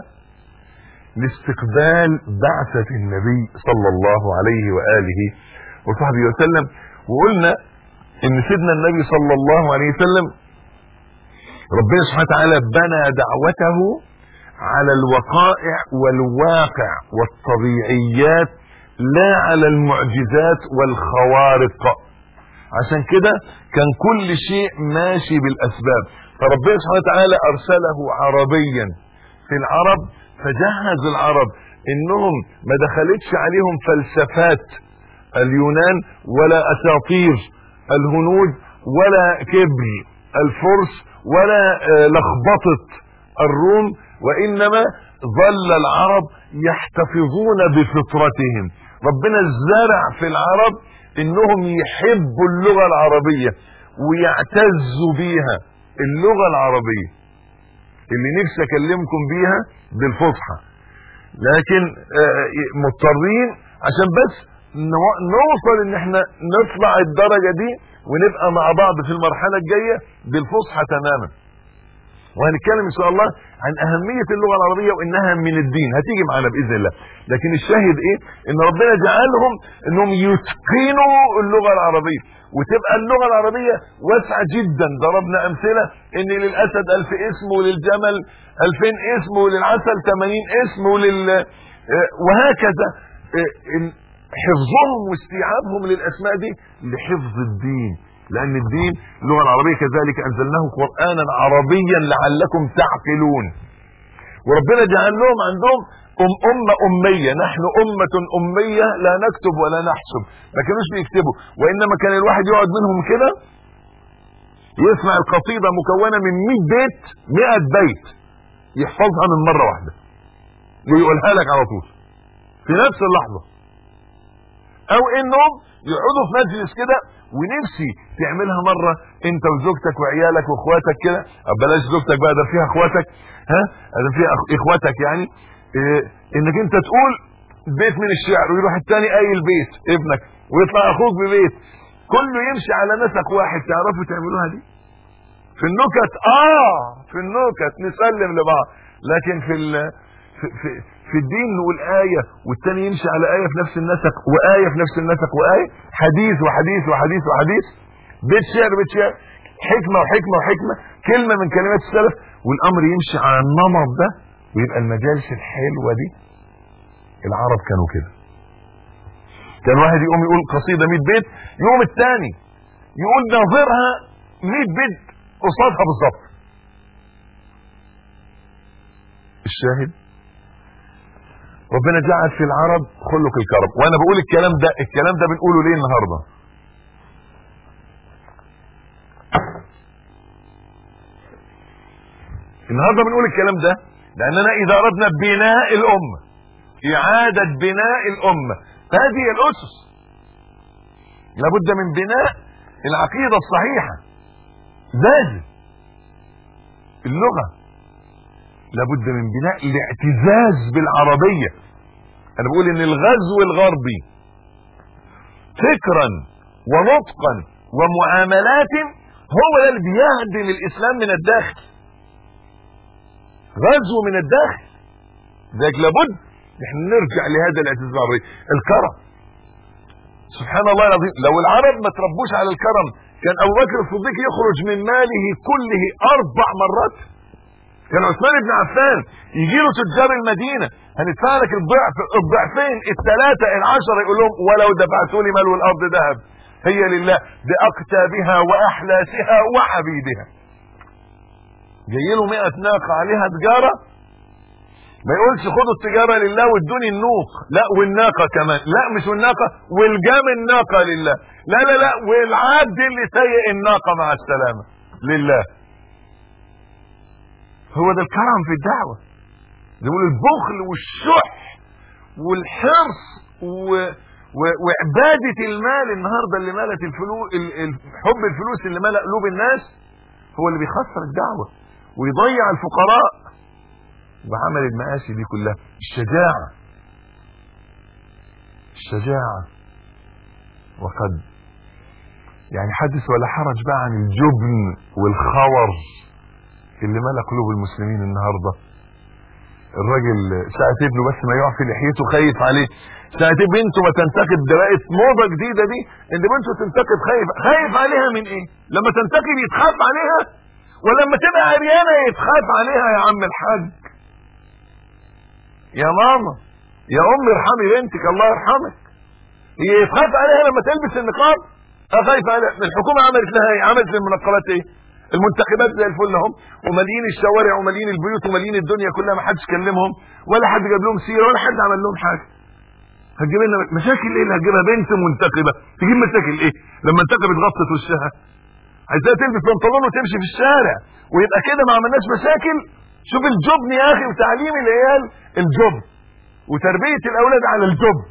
لاستقبال بعثة النبي صلى الله عليه وآله وصحبه وسلم وقلنا ان سيدنا النبي صلى الله عليه وسلم ربنا سبحانه وتعالى بنى دعوته على الوقائع والواقع والطبيعيات لا على المعجزات والخوارق عشان كده كان كل شيء ماشي بالاسباب فربنا سبحانه وتعالى ارسله عربيا في العرب فجهز العرب انهم ما دخلتش عليهم فلسفات اليونان ولا اساطير الهنود ولا كبر الفرس ولا لخبطه الروم وانما ظل العرب يحتفظون بفطرتهم ربنا زرع في العرب انهم يحبوا اللغه العربيه ويعتزوا بيها اللغه العربيه اللي نفسي اكلمكم بيها بالفصحى لكن مضطرين عشان بس نوصل ان احنا نطلع الدرجه دي ونبقى مع بعض في المرحله الجايه بالفصحى تماما وهنتكلم ان شاء الله عن اهميه اللغه العربيه وانها من الدين هتيجي معانا باذن الله لكن الشاهد ايه ان ربنا جعلهم انهم يتقنوا اللغه العربيه وتبقى اللغه العربيه واسعه جدا ضربنا امثله ان للاسد ألف اسم وللجمل ألفين اسم وللعسل 80 اسم ولل وهكذا حفظهم واستيعابهم للاسماء دي لحفظ الدين لان الدين اللغه العربيه كذلك انزلناه قرانا عربيا لعلكم تعقلون وربنا جعل لهم عندهم أم أمة أمية نحن أمة أمية لا نكتب ولا نحسب ما كانوش بيكتبوا وإنما كان الواحد يقعد منهم كده يسمع القصيده مكونه من 100 بيت 100 بيت يحفظها من مره واحده ويقولها لك على طول في نفس اللحظه او انهم يقعدوا في مجلس كده ونفسي تعملها مره انت وزوجتك وعيالك واخواتك كده أو بلاش زوجتك بقى ده فيها اخواتك ها ده فيها أخ- اخواتك يعني إيه انك انت تقول بيت من الشعر ويروح الثاني قايل بيت ابنك ويطلع اخوك ببيت كله يمشي على نسق واحد تعرفوا تعملوها دي في النكت اه في النكت نسلم لبعض لكن في ال في, في, في الدين نقول آية والتاني يمشي على آية في نفس النسق وآية في نفس النسق وآية حديث وحديث وحديث وحديث بيت شعر بيت شعر حكمة وحكمة وحكمة كلمة من كلمات السلف والأمر يمشي على النمط ده ويبقى المجالس الحلوة دي العرب كانوا كده كان واحد يقوم يقول قصيدة 100 بيت يقوم الثاني يقول ناظرها 100 بيت قصادها بالظبط الشاهد ربنا جعل في العرب خلق الكرم وانا بقول الكلام ده الكلام ده بنقوله ليه النهارده النهارده بنقول الكلام ده لاننا اذا اردنا بناء الامه اعاده بناء الامه هذه الاسس لابد من بناء العقيده الصحيحه لازم اللغه لابد من بناء الاعتزاز بالعربيه انا بقول ان الغزو الغربي فكرا ونطقا ومعاملات هو ده اللي بيهدم الاسلام من الداخل غزو من الداخل ذلك لابد احنا نرجع لهذا الاعتزاز العربي الكرم سبحان الله العظيم لو العرب ما تربوش على الكرم كان ابو بكر الصديق يخرج من ماله كله اربع مرات كان عثمان بن عفان يجي له تجار المدينه هندفع لك الضعف الضعفين الثلاثه العشره يقول لهم ولو دفعتوا لي مال الارض ذهب هي لله باقتابها واحلاسها وعبيدها جاي له 100 ناقه عليها تجاره ما يقولش خدوا التجاره لله وادوني النوق لا والناقه كمان لا مش والناقه والجام الناقه لله لا لا لا والعبد اللي سيء الناقه مع السلامه لله هو ده الكرم في الدعوه يقول البخل والشح والحرص و... و... وعباده المال النهارده اللي ملت الفلوس حب الفلوس اللي ملأ قلوب الناس هو اللي بيخسر الدعوه ويضيع الفقراء وعمل المآسي دي كلها الشجاعة الشجاعة وقد يعني حدث ولا حرج بقى عن الجبن والخور اللي ملأ قلوب المسلمين النهارده الراجل ساعة ابنه بس ما يقع في لحيته خايف عليه ساعة بنته ما تنتقد ده بقت موضة جديدة دي ان بنته تنتقد خايف خايف عليها من ايه لما تنتقد يتخاف عليها ولما تبقى عريانة يتخاف عليها يا عم الحاج يا ماما يا امي ارحمي بنتك الله يرحمك هي يتخاف عليها لما تلبس النقاب اخايف عليها الحكومه عملت لها ايه عملت للمنقبات ايه المنتخبات زي الفل اهم ومالين الشوارع ومالين البيوت ومالين الدنيا كلها ما حدش كلمهم ولا حد جاب لهم سيره ولا حد عمل لهم حاجه هتجيب لنا مشاكل ايه اللي هتجيبها بنت منتقبه تجيب مشاكل ايه لما انتقبت غطت وشها عايزاها تلبس بنطلون وتمشي في الشارع ويبقى كده ما عملناش مشاكل شوف الجبن يا اخي وتعليم العيال الجبن وتربيه الاولاد على الجبن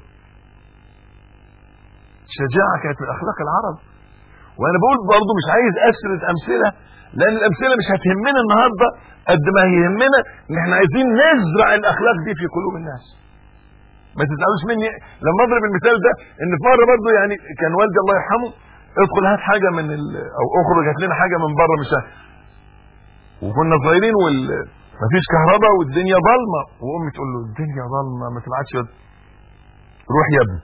شجاعه كانت من اخلاق العرب وانا بقول برضه مش عايز اسرد امثله لان الامثله مش هتهمنا النهارده قد ما يهمنا ان احنا عايزين نزرع الاخلاق دي في قلوب الناس ما تزعلوش مني لما اضرب المثال ده ان في مره برضه يعني كان والدي الله يرحمه ادخل هات حاجه من ال... او اخرج هات لنا حاجه من بره مش ه... وكنا صغيرين وال مفيش كهرباء والدنيا ضلمه وامي تقول له الدنيا ضلمه ما تبعتش روح يا ابني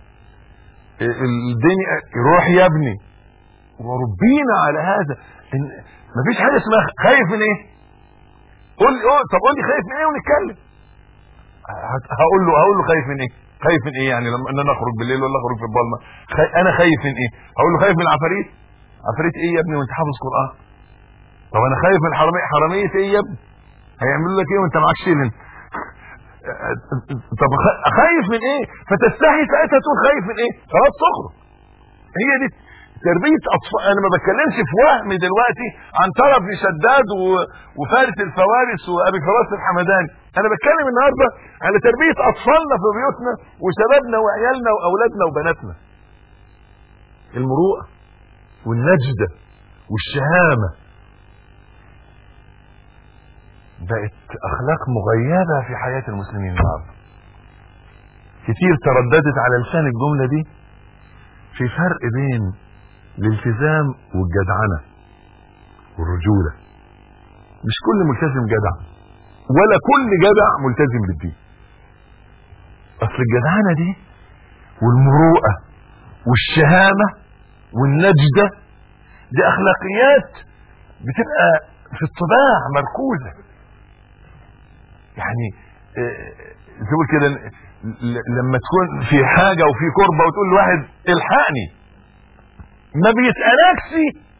الدنيا روح يا ابني وربينا على هذا ان مفيش حاجه اسمها خايف من ايه قول لي طب قول لي خايف من ايه ونتكلم هقول له هقول له خايف من ايه خايف من ايه يعني لما ان انا اخرج بالليل ولا اخرج في الضلمه خي... انا خايف من ايه هقول له خايف من العفاريت عفاريت ايه يا ابني وانت حافظ قران طب انا خايف من حراميه حراميه ايه يا ابني هيعملوا لك ايه وانت معاك شيلن طب خايف من ايه فتستحي ساعتها تقول خايف من ايه خلاص تخرج هي دي تربيه اطفال انا ما بتكلمش في وهم دلوقتي عن طرف بن شداد و... وفارس الفوارس وابي فراس الحمداني انا بتكلم النهارده على تربيه اطفالنا في بيوتنا وشبابنا وعيالنا واولادنا وبناتنا المروءه والنجده والشهامه بقت اخلاق مغيبه في حياه المسلمين النهارده كتير ترددت على لسان الجمله دي في فرق بين الالتزام والجدعنه والرجوله مش كل ملتزم جدع ولا كل جدع ملتزم بالدين اصل الجدعنه دي والمروءه والشهامه والنجده دي اخلاقيات بتبقى في الطباع مركوزه يعني تقول كده لما تكون في حاجة وفي كربة وتقول لواحد الحقني ما بيسألكش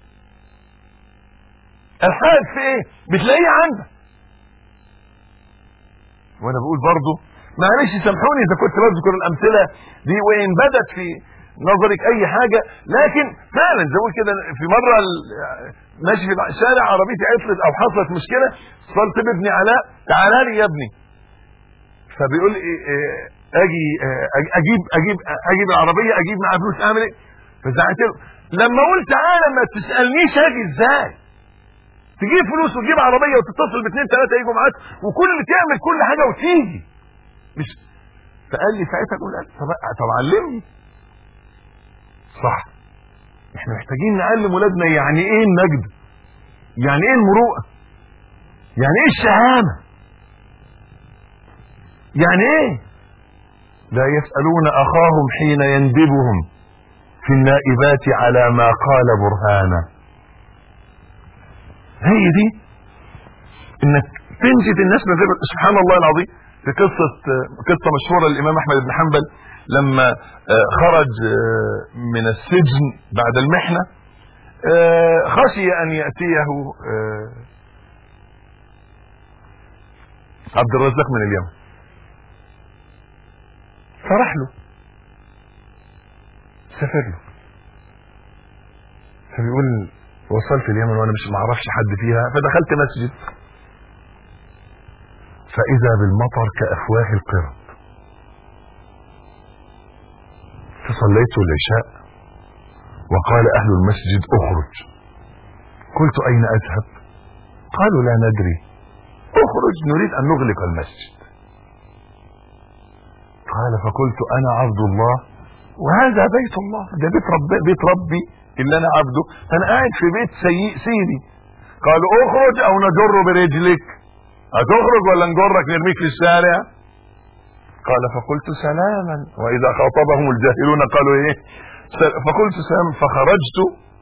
الحقك في ايه بتلاقيه عندك وانا بقول برضو معلش سامحوني اذا كنت بذكر الامثله دي وان بدت في نظرك اي حاجه لكن فعلا زي ما كده في مره ماشي في الشارع عربيتي عطلت او حصلت مشكله اتصلت بابني علاء تعالى لي يا ابني فبيقول لي اجي اجيب اجيب اجيب العربيه اجيب معاها فلوس اعمل ايه فزعلت له لما قلت تعالى ما تسالنيش اجي ازاي تجيب فلوس وتجيب عربيه وتتصل باثنين ثلاثه يجوا معاك وكل تعمل كل حاجه وتيجي مش فقال لي ساعتها اقول طب طب علمني صح احنا محتاجين نعلم ولادنا يعني ايه النجد يعني ايه المروءه يعني ايه الشهامه يعني ايه لا يسألون اخاهم حين يندبهم في النائبات على ما قال برهانا هي دي انك تنجد الناس من غير سبحان الله العظيم في قصة قصة مشهورة للإمام أحمد بن حنبل لما خرج من السجن بعد المحنة خشي أن يأتيه عبد الرزاق من اليمن فراح له سافر له فبيقول وصلت اليمن وانا مش معرفش حد فيها فدخلت مسجد فاذا بالمطر كافواه القرب فصليت العشاء وقال اهل المسجد اخرج قلت اين اذهب قالوا لا ندري اخرج نريد ان نغلق المسجد قال فقلت انا عبد الله وهذا بيت الله ده بيت ربي بيت ربي اللي انا عبده فانا قاعد في بيت سيء سيدي قالوا اخرج او نجر برجلك هتخرج ولا نجرك نرميك في الشارع قال فقلت سلاما واذا خاطبهم الجاهلون قالوا ايه فقلت سلاما فخرجت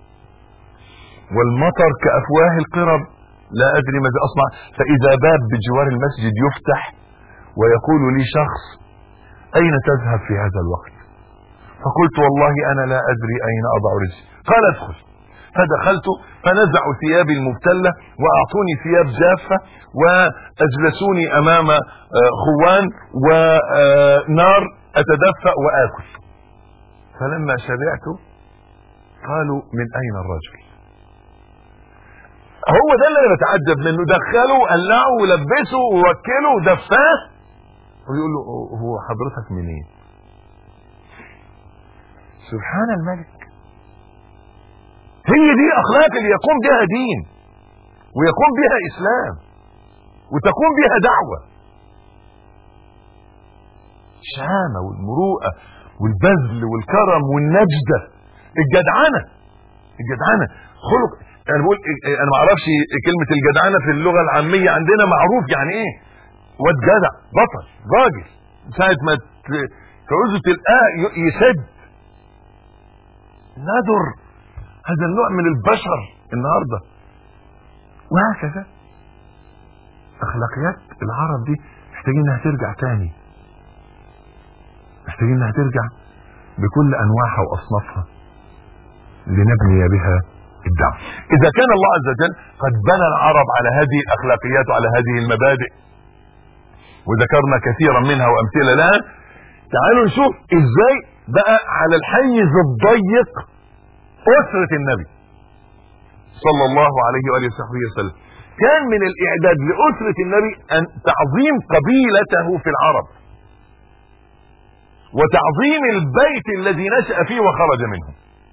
والمطر كافواه القرب لا ادري ماذا اصنع فاذا باب بجوار المسجد يفتح ويقول لي شخص اين تذهب في هذا الوقت فقلت والله انا لا ادري اين اضع رجلي قال ادخل فدخلت فنزعوا ثيابي المبتلة واعطوني ثياب جافة واجلسوني امام خوان ونار اتدفأ واكل فلما شبعت قالوا من اين الرجل هو ده اللي انا بتعجب منه دخلوا قلعوا ولبسوا ووكلوا ودفاه ويقول له هو حضرتك منين سبحان الملك هي دي الاخلاق اللي يقوم بها دين ويقوم بها اسلام وتقوم بها دعوه الشهامه والمروءه والبذل والكرم والنجده الجدعنه الجدعنه خلق انا بقول انا ما اعرفش كلمه الجدعنه في اللغه العاميه عندنا معروف يعني ايه واد جدع بطل راجل ساعه ما تعوزه تلقاه يسد نادر هذا النوع من البشر النهارده وهكذا اخلاقيات العرب دي محتاجين انها ترجع تاني محتاجين انها ترجع بكل انواعها واصنافها لنبني بها الدعوة اذا كان الله عز وجل قد بنى العرب على هذه الاخلاقيات وعلى هذه المبادئ وذكرنا كثيرا منها وامثله لها تعالوا نشوف ازاي بقى على الحيز الضيق اسرة النبي صلى الله عليه وآله وصحبه وسلم كان من الاعداد لاسرة النبي ان تعظيم قبيلته في العرب وتعظيم البيت الذي نشأ فيه وخرج منه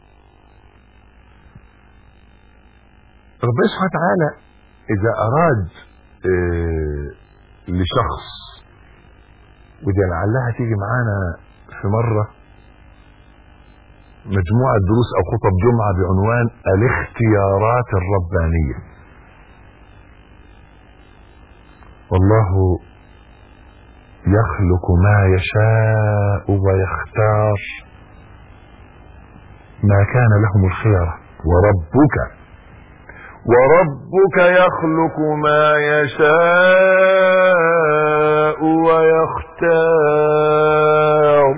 ربنا سبحانه وتعالى اذا اراد آه لشخص ودي لعلها تيجي معانا في مرة مجموعة دروس او خطب جمعة بعنوان الاختيارات الربانية والله يخلق ما يشاء ويختار ما كان لهم الخيرة وربك وربك يخلق ما يشاء ويختار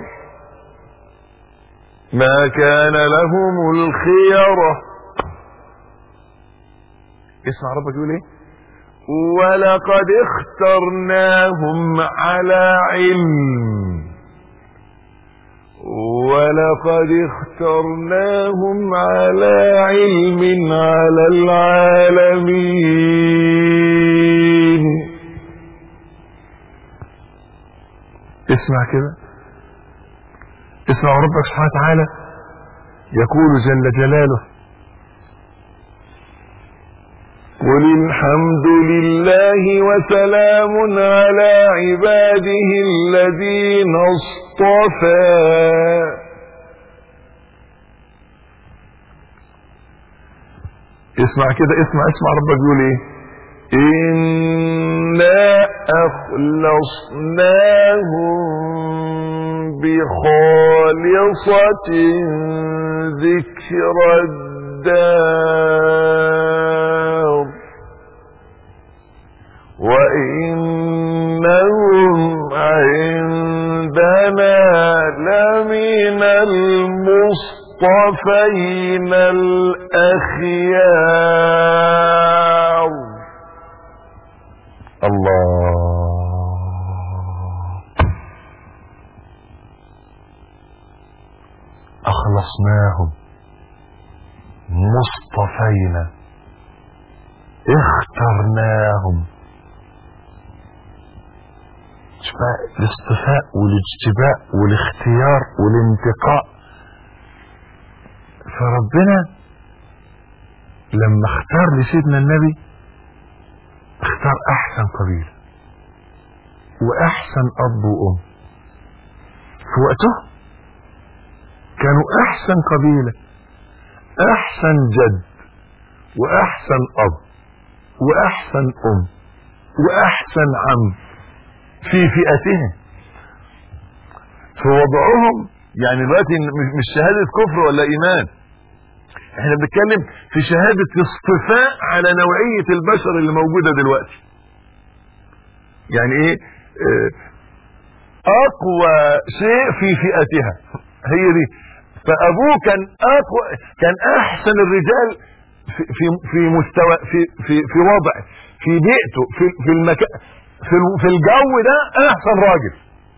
ما كان لهم الخيرة اسمع ربك يقول ايه ولقد اخترناهم على علم ولقد اخترناهم على علم على العالمين اسمع كده اسمع ربك سبحانه وتعالى يقول جل جلاله قل الحمد لله وسلام على عباده الذين اصطفى اسمع كده اسمع اسمع ربك بيقول ايه إنا أخلصناهم بخالصة ذكر الدار وإنهم عندنا لمن المصطفين الأخيار الله أخلصناهم مصطفينا اخترناهم الاصطفاء والاجتباء والاختيار والانتقاء فربنا لما اختار لسيدنا النبي اختار احسن قبيله واحسن اب وام في وقته كانوا احسن قبيله احسن جد واحسن اب واحسن ام واحسن عم في فئتهم في وضعهم يعني دلوقتي مش شهاده كفر ولا ايمان احنا بنتكلم في شهاده اصطفاء على نوعيه البشر اللي موجوده دلوقتي يعني ايه اه اقوى شيء في فئتها هي دي فابوه كان اقوى كان احسن الرجال في في في مستوى في في في وضع في بيئته في في المكان في في الجو ده احسن راجل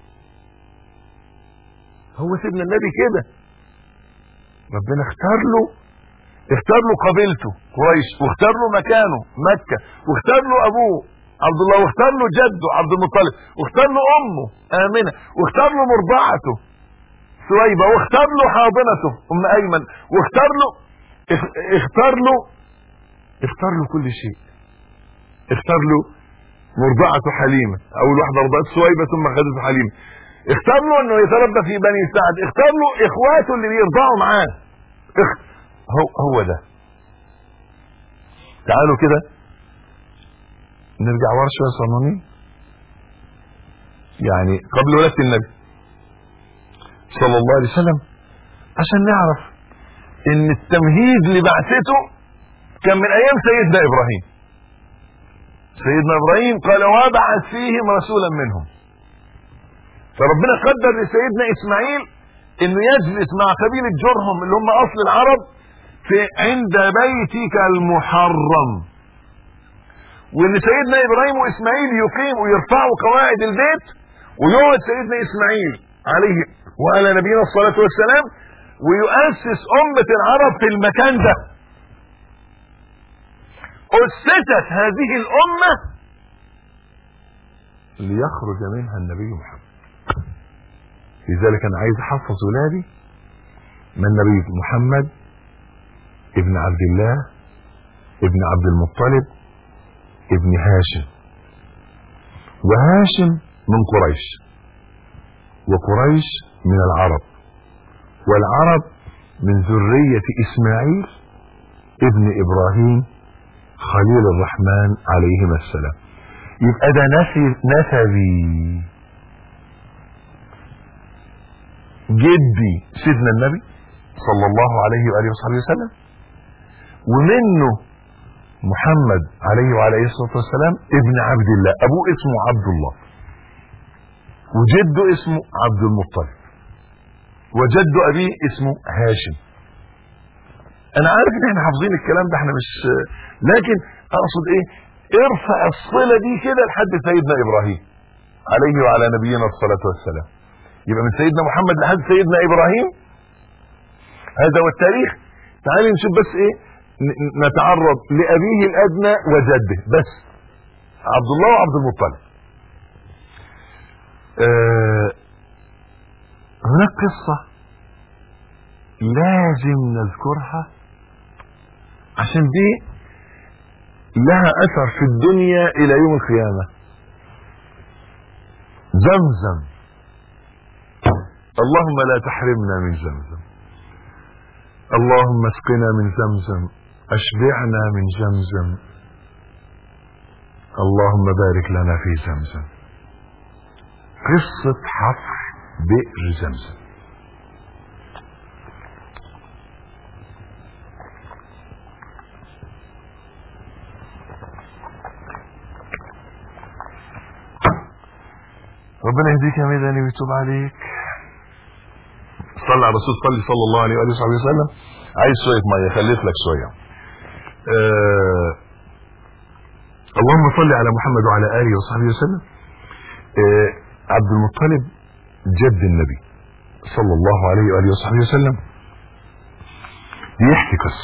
هو سيدنا النبي كده ربنا اختار له اختار له قبيلته قريش واختار له مكانه مكة واختار له ابوه عبد الله واختار له جده عبد المطلب واختار له امه امنه واختار له مرضعته سويبه واختار له حاضنته ام ايمن واختار له اختار له اختار له كل شيء اختار له مرضعته حليمه اول واحده رضعت سويبه ثم خدته حليمه اختار له انه يتربى في بني سعد اختار له اخواته اللي بيرضعوا معاه اخ... هو هو ده تعالوا كده نرجع ورا شويه صنانين يعني قبل ولاده النبي صلى الله عليه وسلم عشان نعرف ان التمهيد لبعثته كان من ايام سيدنا ابراهيم سيدنا ابراهيم قال وابعث فيهم رسولا منهم فربنا قدر لسيدنا اسماعيل انه يجلس مع قبيلة جرهم اللي هم اصل العرب في عند بيتك المحرم وان سيدنا ابراهيم واسماعيل يقيم ويرفعوا قواعد البيت ويقعد سيدنا اسماعيل عليه وعلى نبينا الصلاة والسلام ويؤسس أمة العرب في المكان ده أسست هذه الأمة ليخرج منها النبي محمد لذلك أنا عايز أحفظ ولادي من النبي محمد ابن عبد الله ابن عبد المطلب ابن هاشم وهاشم من قريش وقريش من العرب والعرب من ذرية إسماعيل ابن إبراهيم خليل الرحمن عليهما السلام يبقى ده نسي نسبي جدي سيدنا النبي صلى الله عليه وآله وصحبه وسلم ومنه محمد عليه وعلى الصلاة والسلام ابن عبد الله أبوه اسمه عبد الله وجده اسمه عبد المطلب وجد أبيه اسمه هاشم أنا عارف إن احنا حافظين الكلام ده احنا مش لكن أقصد إيه ارفع الصلة دي كده لحد سيدنا إبراهيم عليه وعلى نبينا الصلاة والسلام يبقى من سيدنا محمد لحد سيدنا إبراهيم هذا هو التاريخ تعالي نشوف بس ايه نتعرض لأبيه الأدنى وجده بس عبد الله وعبد المطلب آه هناك قصة لازم نذكرها عشان دي لها أثر في الدنيا إلى يوم القيامة زمزم اللهم لا تحرمنا من زمزم اللهم اسقنا من زمزم اشبعنا من زمزم اللهم بارك لنا في زمزم قصة حفر بئر زمزم ربنا يهديك يا ميداني ويتوب عليك صلى على الرسول صلى صلى الله عليه واله وصحبه وسلم عايز شويه ميه خليت لك شويه آه اللهم صل على محمد وعلى اله وصحبه وسلم آه عبد المطلب جد النبي صلى الله عليه واله وصحبه وسلم بيحكي قصه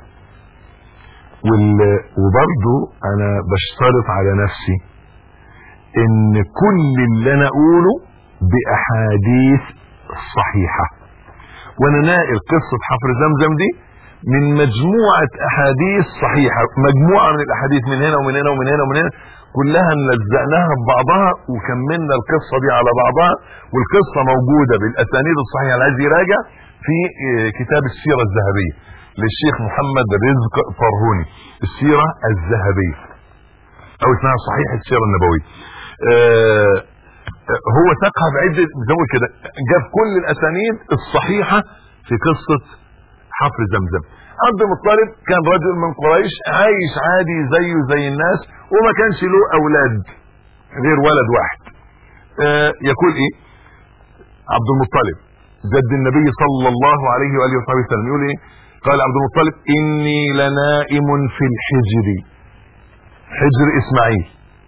وبرضه انا بشترط على نفسي ان كل اللي انا اقوله باحاديث صحيحه وانا ناقل قصة حفر زمزم دي من مجموعة احاديث صحيحة مجموعة من الاحاديث من هنا ومن هنا ومن هنا ومن هنا كلها لزقناها ببعضها وكملنا القصة دي على بعضها والقصة موجودة بالاسانيد الصحيحة اللي عايز يراجع في كتاب السيرة الذهبية للشيخ محمد رزق فرهوني السيرة الذهبية او اسمها صحيح السيرة النبوية آه هو ساقها بعدة زي كده جاب كل الاسانيد الصحيحة في قصة حفر زمزم عبد المطلب كان رجل من قريش عايش عادي زيه زي الناس وما كانش له اولاد غير ولد واحد آه يقول ايه عبد المطلب جد النبي صلى الله عليه واله وصحبه وسلم يقول ايه قال عبد المطلب اني لنائم في الحجر حجر اسماعيل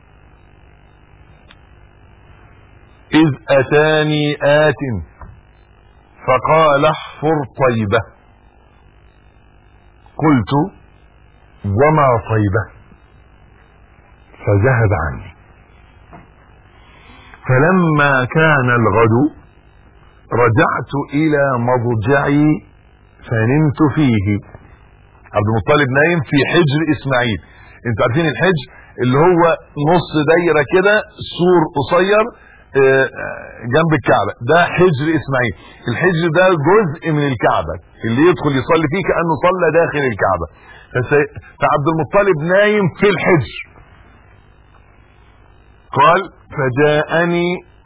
إذ أتاني آت فقال احفر طيبة قلت وما طيبة فذهب عني فلما كان الغد رجعت إلى مضجعي فنمت فيه عبد المطلب نايم في حجر إسماعيل انتوا عارفين الحجر اللي هو نص دايرة كده سور قصير جنب الكعبة ده حجر اسماعيل الحجر ده جزء من الكعبة اللي يدخل يصلي فيه كأنه صلى داخل الكعبة فعبد المطلب نايم في الحجر قال فجاءني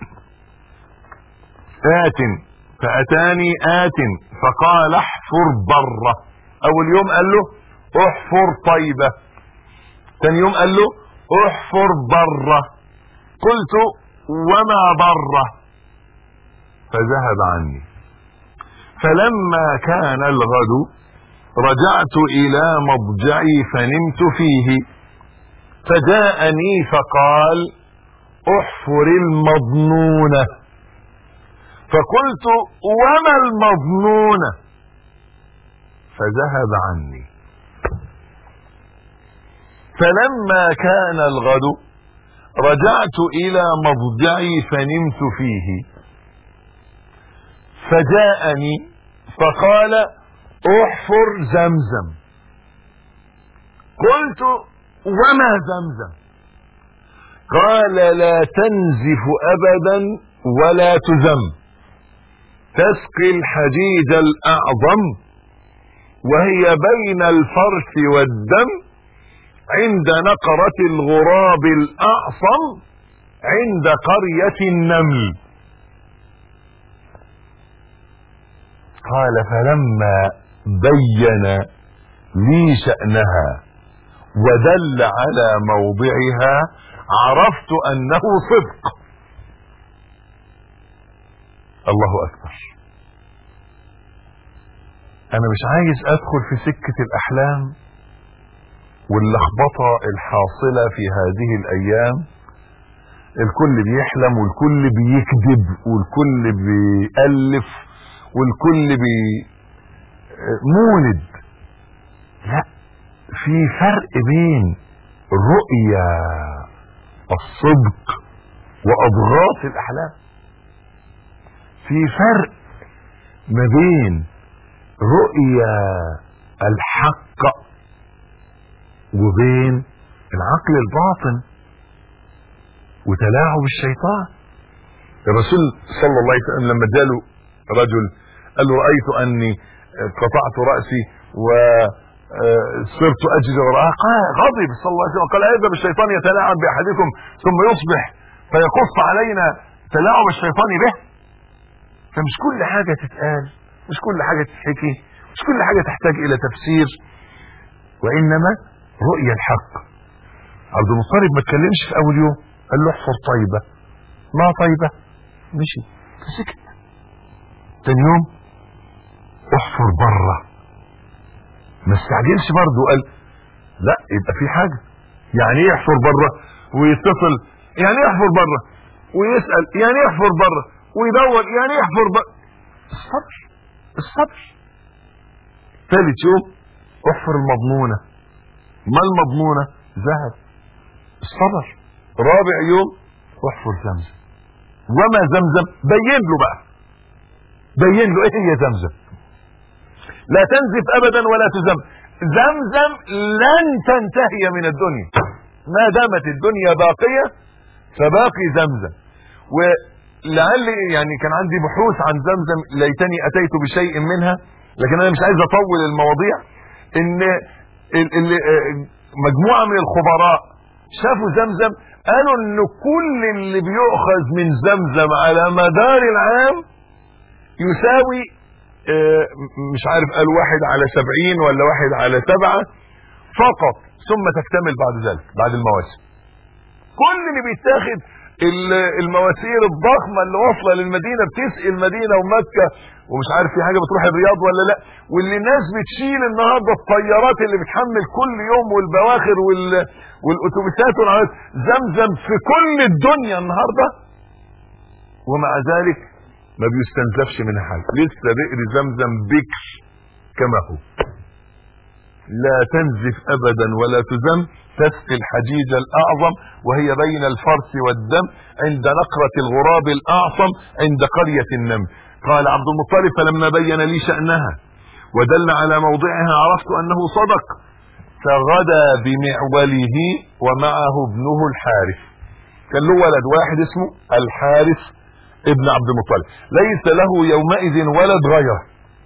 آت فأتاني آت فقال احفر بره أول يوم قال له احفر طيبة ثاني يوم قال له احفر بره قلت وما بره فذهب عني فلما كان الغد رجعت الى مضجعي فنمت فيه فجاءني فقال احفر المضنونة فقلت وما المضنونة فذهب عني فلما كان الغد رجعت الى مضجعي فنمت فيه فجاءني فقال احفر زمزم قلت وما زمزم قال لا تنزف ابدا ولا تزم تسقي الحجيج الاعظم وهي بين الفرث والدم عند نقرة الغراب الاعصم عند قرية النمل قال فلما بين لي شأنها ودل على موضعها عرفت انه صدق الله اكبر انا مش عايز ادخل في سكة الاحلام واللخبطة الحاصلة في هذه الايام الكل بيحلم والكل بيكذب والكل بيألف والكل بي مولد لا في فرق بين رؤيا الصدق واضغاث الاحلام في فرق ما بين رؤيا الحق وبين العقل الباطن وتلاعب الشيطان الرسول صلى الله عليه وسلم لما جاله رجل قال له رايت اني قطعت راسي و صرت اجري وراءه قال غضب صلى الله عليه وسلم قال ايضا الشيطان يتلاعب باحدكم ثم يصبح فيقص علينا تلاعب الشيطان به فمش كل حاجه تتقال مش كل حاجه تتحكي مش كل حاجه تحتاج الى تفسير وانما رؤيا الحق عبد المطلب ما اتكلمش في اول يوم قال له احفر طيبه ما طيبه مشي فسكت تاني يوم احفر بره ما استعجلش برضه قال لا يبقى في حاجه يعني ايه يحفر بره ويتصل يعني ايه يحفر بره ويسال يعني ايه يحفر بره ويدور يعني ايه يحفر بره الصبر الصبر ثالث يوم احفر المضمونه ما المضمونه ذهب الصبر رابع يوم احفر زمزم وما زمزم بين له بقى بين له ايه هي زمزم لا تنزف ابدا ولا تزم زمزم لن تنتهي من الدنيا ما دامت الدنيا باقية فباقي زمزم ولعل يعني كان عندي بحوث عن زمزم ليتني اتيت بشيء منها لكن انا مش عايز اطول المواضيع ان مجموعة من الخبراء شافوا زمزم قالوا ان كل اللي بيؤخذ من زمزم على مدار العام يساوي مش عارف قال واحد على سبعين ولا واحد على سبعة فقط ثم تكتمل بعد ذلك بعد المواسم كل اللي بيتاخد المواسير الضخمة اللي واصلة للمدينة بتسقي المدينة ومكة ومش عارف في حاجة بتروح الرياض ولا لا واللي الناس بتشيل النهاردة الطيارات اللي بتحمل كل يوم والبواخر وال... والاتوبيسات والعربيات زمزم في كل الدنيا النهاردة ومع ذلك ما بيستنزفش منها حاجه لسه بئر زمزم بكر كما هو لا تنزف ابدا ولا تزم تسقي الحجيج الاعظم وهي بين الفرس والدم عند نقرة الغراب الاعصم عند قرية النمل قال عبد المطلب فلما بين لي شأنها ودل على موضعها عرفت انه صدق فغدا بمعوله ومعه ابنه الحارث كان له ولد واحد اسمه الحارث ابن عبد المطلب ليس له يومئذ ولد غيره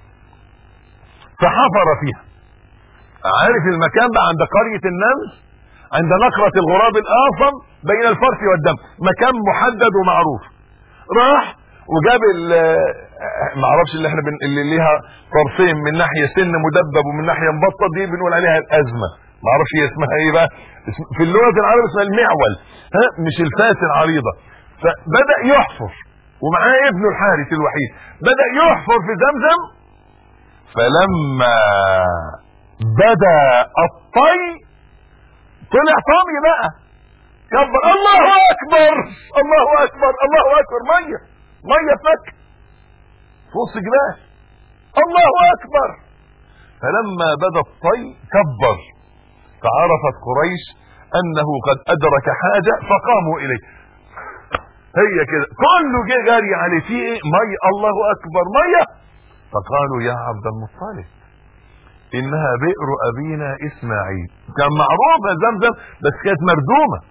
فحفر فيها عارف المكان بقى عند قرية النمل عند نقرة الغراب الآصم بين الفرس والدم مكان محدد ومعروف راح وجاب ما اعرفش اللي احنا بن... اللي ليها طرفين من ناحيه سن مدبب ومن ناحيه مبطط دي بنقول عليها الازمه ما اعرفش هي اسمها ايه بقى في اللغه العربيه اسمها المعول ها مش الفاس العريضه فبدا يحفر ومعاه ابنه الحارث الوحيد بدا يحفر في زمزم فلما بدا الطي طلع طمي بقى كبر الله اكبر الله اكبر الله اكبر ميه ميه فك في وسط جبال الله اكبر فلما بدا الطي كبر فعرفت قريش انه قد ادرك حاجة فقاموا اليه هي كده كله جه جاري عليه في ايه مي الله اكبر ميه فقالوا يا عبد المطلب انها بئر ابينا اسماعيل كان معروفه زمزم بس كانت مردومه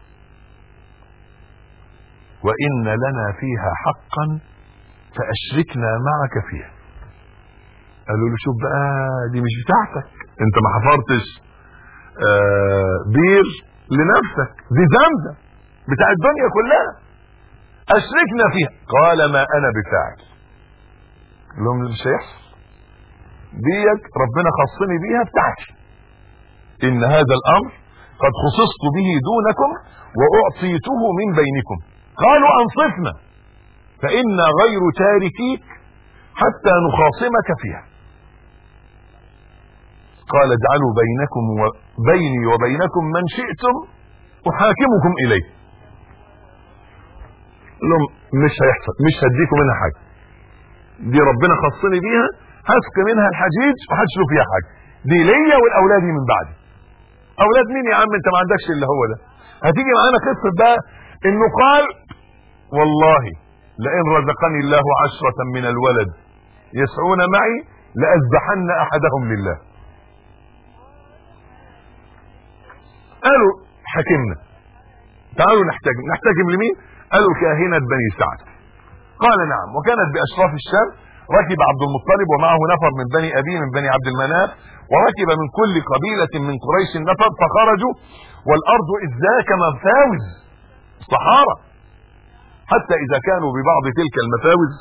وان لنا فيها حقا فاشركنا معك فيها قالوا له شوف بقى دي مش بتاعتك انت ما حفرتش آه بير لنفسك دي زمزم بتاع الدنيا كلها اشركنا فيها قال ما انا بفاعل لهم مش هيحصل ديك ربنا خصني بيها بتاعتي ان هذا الامر قد خصصت به دونكم واعطيته من بينكم قالوا انصفنا فانا غير تاركيك حتى نخاصمك فيها قال اجعلوا بينكم وبيني وبينكم من شئتم احاكمكم اليه لهم مش هيحصل مش هديكم منها حاجه دي ربنا خصني بيها هسق منها الحجيج وهحدش له فيها حاجه دي ليا والاولادي من بعدي اولاد مين يا عم انت ما عندكش الا هو ده هتيجي معانا قصه بقى انه قال والله لئن رزقني الله عشرة من الولد يسعون معي لأذبحن أحدهم لله قالوا حكمنا تعالوا نحتكم نحتكم لمين قالوا كاهنة بني سعد قال نعم وكانت بأشراف الشام ركب عبد المطلب ومعه نفر من بني أبي من بني عبد المناف وركب من كل قبيلة من قريش نفر فخرجوا والأرض إذ ذاك مفاوز صحارى حتى إذا كانوا ببعض تلك المفاوز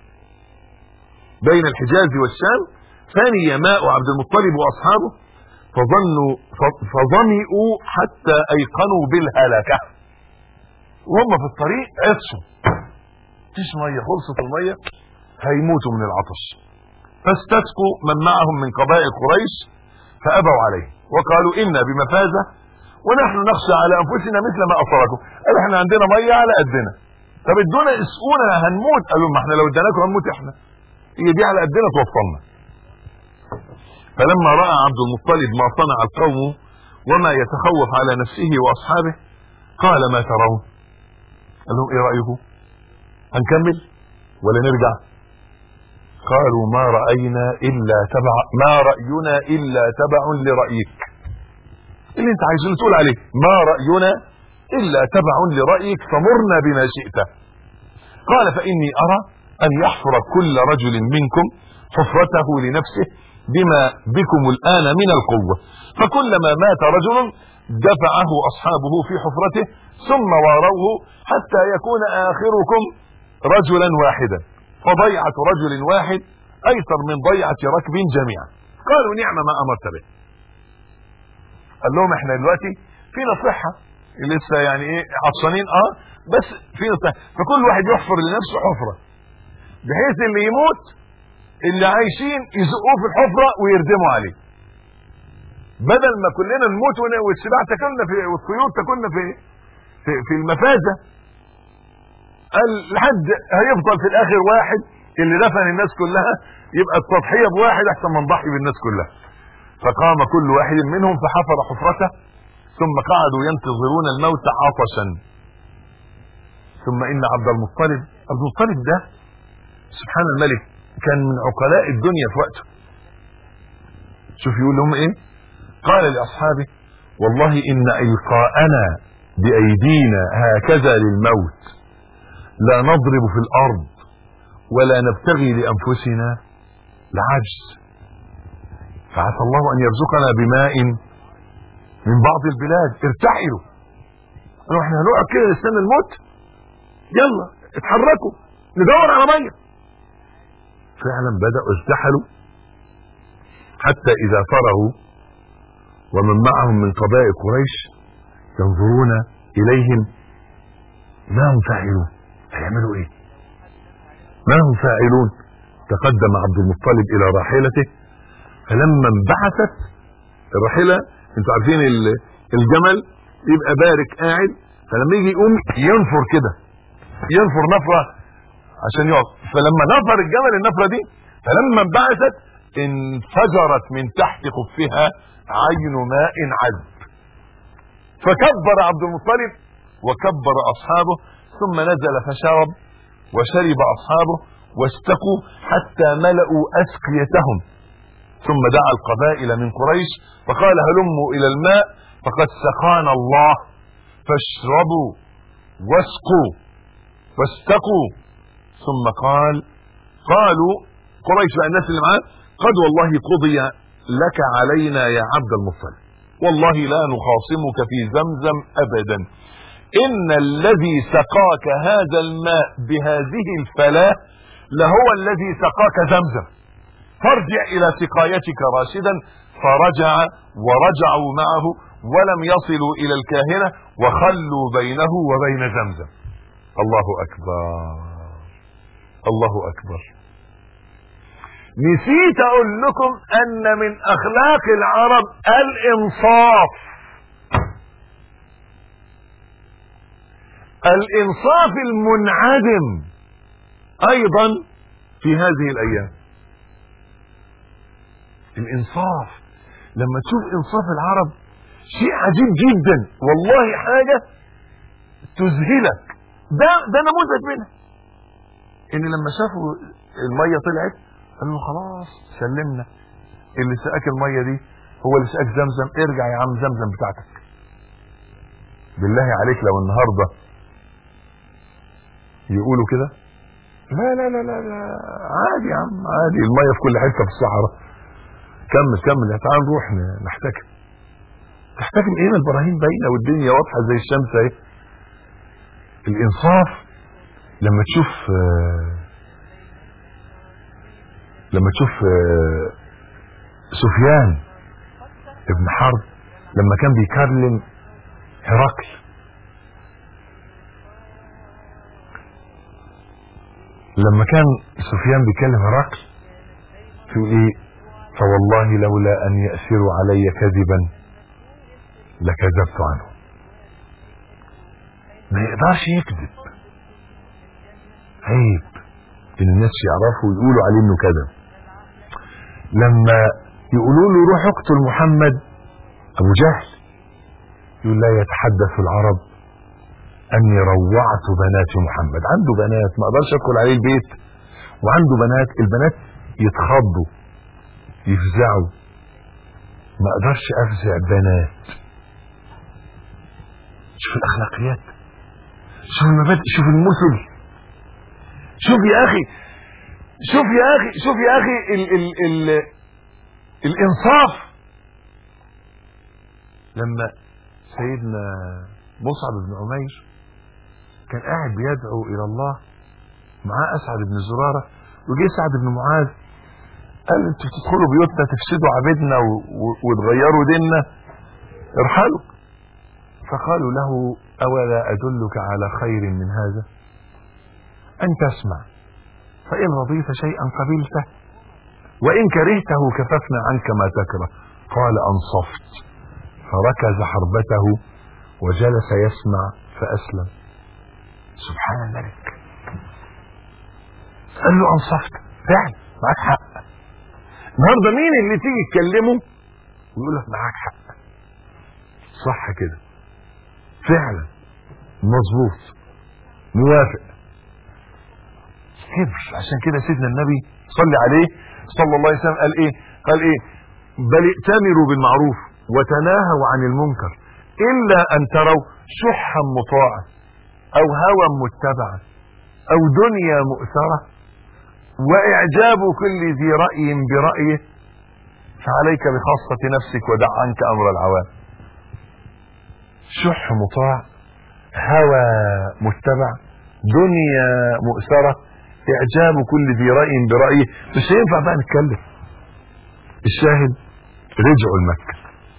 بين الحجاز والشام ثاني ماء عبد المطلب وأصحابه فظنوا فظمئوا حتى أيقنوا بالهلكة وهم في الطريق عطشوا مفيش ميه خلصت الميه هيموتوا من العطش فاستسقوا من معهم من قبائل قريش فابوا عليه وقالوا انا بمفازه ونحن نخشى على انفسنا مثل ما اصابكم قال احنا عندنا ميه على قدنا طب ادونا اسقونا هنموت قالوا ما احنا لو اديناكم هنموت احنا هي دي على قدنا توصلنا فلما راى عبد المطلب ما صنع القوم وما يتخوف على نفسه واصحابه قال ما ترون قال لهم ايه رايكم هنكمل ولا نرجع قالوا ما راينا الا تبع ما راينا الا تبع لرايك اللي انت عايزين تقول عليه ما راينا الا تبع لرايك فمرنا بما شئت قال فاني ارى ان يحفر كل رجل منكم حفرته لنفسه بما بكم الان من القوه فكلما مات رجل دفعه اصحابه في حفرته ثم واروه حتى يكون اخركم رجلا واحدا فضيعة رجل واحد ايسر من ضيعة ركب جميعا قالوا نعم ما امرت به قال لهم احنا دلوقتي فينا صحة لسه يعني ايه عطشانين اه بس فينا صحة فكل واحد يحفر لنفسه حفرة بحيث اللي يموت اللي عايشين يزقوه في الحفرة ويردموا عليه بدل ما كلنا نموت والسباع تاكلنا في والطيور تاكلنا في في, في المفازة قال لحد هيفضل في الاخر واحد اللي دفن الناس كلها يبقى التضحية بواحد احسن من ضحي بالناس كلها فقام كل واحد منهم فحفر حفرته ثم قعدوا ينتظرون الموت عطشا ثم ان عبد المطلب عبد المطلب ده سبحان الملك كان من عقلاء الدنيا في وقته شوف يقول لهم ايه قال لاصحابه والله ان القاءنا بايدينا هكذا للموت لا نضرب في الارض ولا نبتغي لانفسنا لعجز فعسى الله ان يرزقنا بماء من بعض البلاد ارتحلوا قالوا احنا هنقعد كده نستنى الموت يلا اتحركوا ندور على ميه فعلا بداوا ارتحلوا حتى اذا فرغوا ومن معهم من قبائل قريش ينظرون اليهم ما هم فاعلون هيعملوا ايه ما هم فاعلون تقدم عبد المطلب الى راحلته فلما انبعثت الراحله انتوا عارفين الجمل يبقى بارك قاعد فلما يجي يقوم ينفر كده ينفر نفره عشان يقف فلما نفر الجمل النفره دي فلما انبعثت انفجرت من تحت خفها عين ماء عذب فكبر عبد المطلب وكبر اصحابه ثم نزل فشرب وشرب اصحابه واستقوا حتى ملأوا اسقيتهم ثم دعا القبائل من قريش فقال هلموا الى الماء فقد سقانا الله فاشربوا واسقوا واستقوا ثم قال قالوا قريش بقى الناس اللي معاه قد والله قضي لك علينا يا عبد المطلب والله لا نخاصمك في زمزم ابدا ان الذي سقاك هذا الماء بهذه الفلاة لهو الذي سقاك زمزم فارجع الى سقايتك راشدا فرجع ورجعوا معه ولم يصلوا الى الكاهنة وخلوا بينه وبين زمزم الله اكبر الله اكبر نسيت اقول لكم ان من اخلاق العرب الانصاف الانصاف المنعدم ايضا في هذه الايام الانصاف لما تشوف انصاف العرب شيء عجيب جدا والله حاجه تذهلك ده ده نموذج منها ان لما شافوا الميه طلعت قالوا خلاص سلمنا اللي سقاك الميه دي هو اللي سقاك زمزم ارجع يا عم زمزم بتاعتك بالله عليك لو النهارده يقولوا كده لا لا لا لا لا عادي يا عم عادي الميه في كل حته في الصحراء كمل كمل تعال نروح نحتكم تحتكم ايه ما البراهين باينه والدنيا واضحه زي الشمس اهي الانصاف لما تشوف لما تشوف سفيان ابن حرب لما كان بيكلم هرقل لما كان سفيان بيكلم هرقل يقول ايه فوالله لولا ان يأسروا علي كذبا لكذبت عنه ما يقدرش يكذب عيب ان الناس يعرفوا ويقولوا عليه انه كذب لما يقولوا له روح اقتل محمد ابو جهل يقول لا يتحدث العرب اني روعت بنات محمد عنده بنات ما اقدرش ادخل عليه البيت وعنده بنات البنات يتخضوا يفزعوا ما اقدرش افزع بنات شوف الاخلاقيات شوف المبادئ شوف المثل شوف يا اخي شوف يا اخي شوف يا اخي ال ال ال الانصاف لما سيدنا مصعب بن عمير كان قاعد بيدعو الى الله معاه اسعد بن زراره وجه سعد بن معاذ قال انتوا بتدخلوا بيوتنا تفسدوا عبيدنا وتغيروا ديننا ارحلوا فقالوا له اولا ادلك على خير من هذا ان تسمع فان رضيت شيئا قبلته وان كرهته كففنا عنك ما تكره قال انصفت فركز حربته وجلس يسمع فاسلم سبحان الملك قال له انصفت فعلا معاك حق النهارده مين اللي تيجي تكلمه ويقول لك معاك حق صح كده فعلا مظبوط موافق كبر عشان كده سيدنا النبي صلى عليه صلى الله عليه وسلم قال ايه قال ايه بل ائتمروا بالمعروف وتناهوا عن المنكر الا ان تروا شحا مطاعا او هوى متبعا او دنيا مؤثرة واعجاب كل ذي رأي برأيه فعليك بخاصة نفسك ودع عنك امر العوام شح مطاع هوى متبع دنيا مؤثرة اعجاب كل ذي رأي برأيه مش هينفع بقى نتكلم الشاهد رجعوا لمكة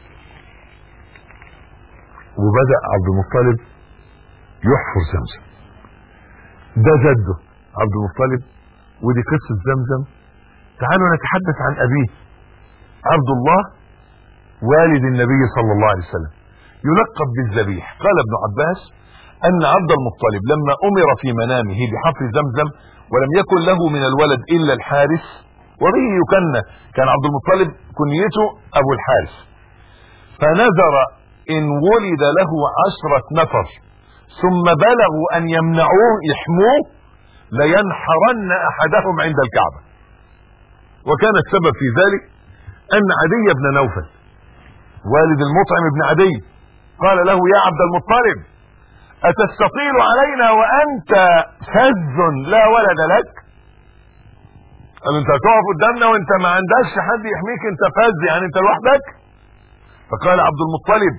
وبدأ عبد المطلب يحفر زمزم ده جده عبد المطلب ودي قصة زمزم تعالوا نتحدث عن أبيه عبد الله والد النبي صلى الله عليه وسلم يلقب بالذبيح قال ابن عباس أن عبد المطلب لما أمر في منامه بحفر زمزم ولم يكن له من الولد إلا الحارث وبه يكنى كان عبد المطلب كنيته ابو الحارث فنذر ان ولد له عشرة نفر ثم بلغوا ان يمنعوه يحموه لينحرن احدهم عند الكعبة وكان السبب في ذلك ان عدي بن نوفل والد المطعم بن عدي قال له يا عبد المطلب اتستطيل علينا وانت فز لا ولد لك قال انت هتقف قدامنا وانت ما عندكش حد يحميك انت فز يعني انت لوحدك فقال عبد المطلب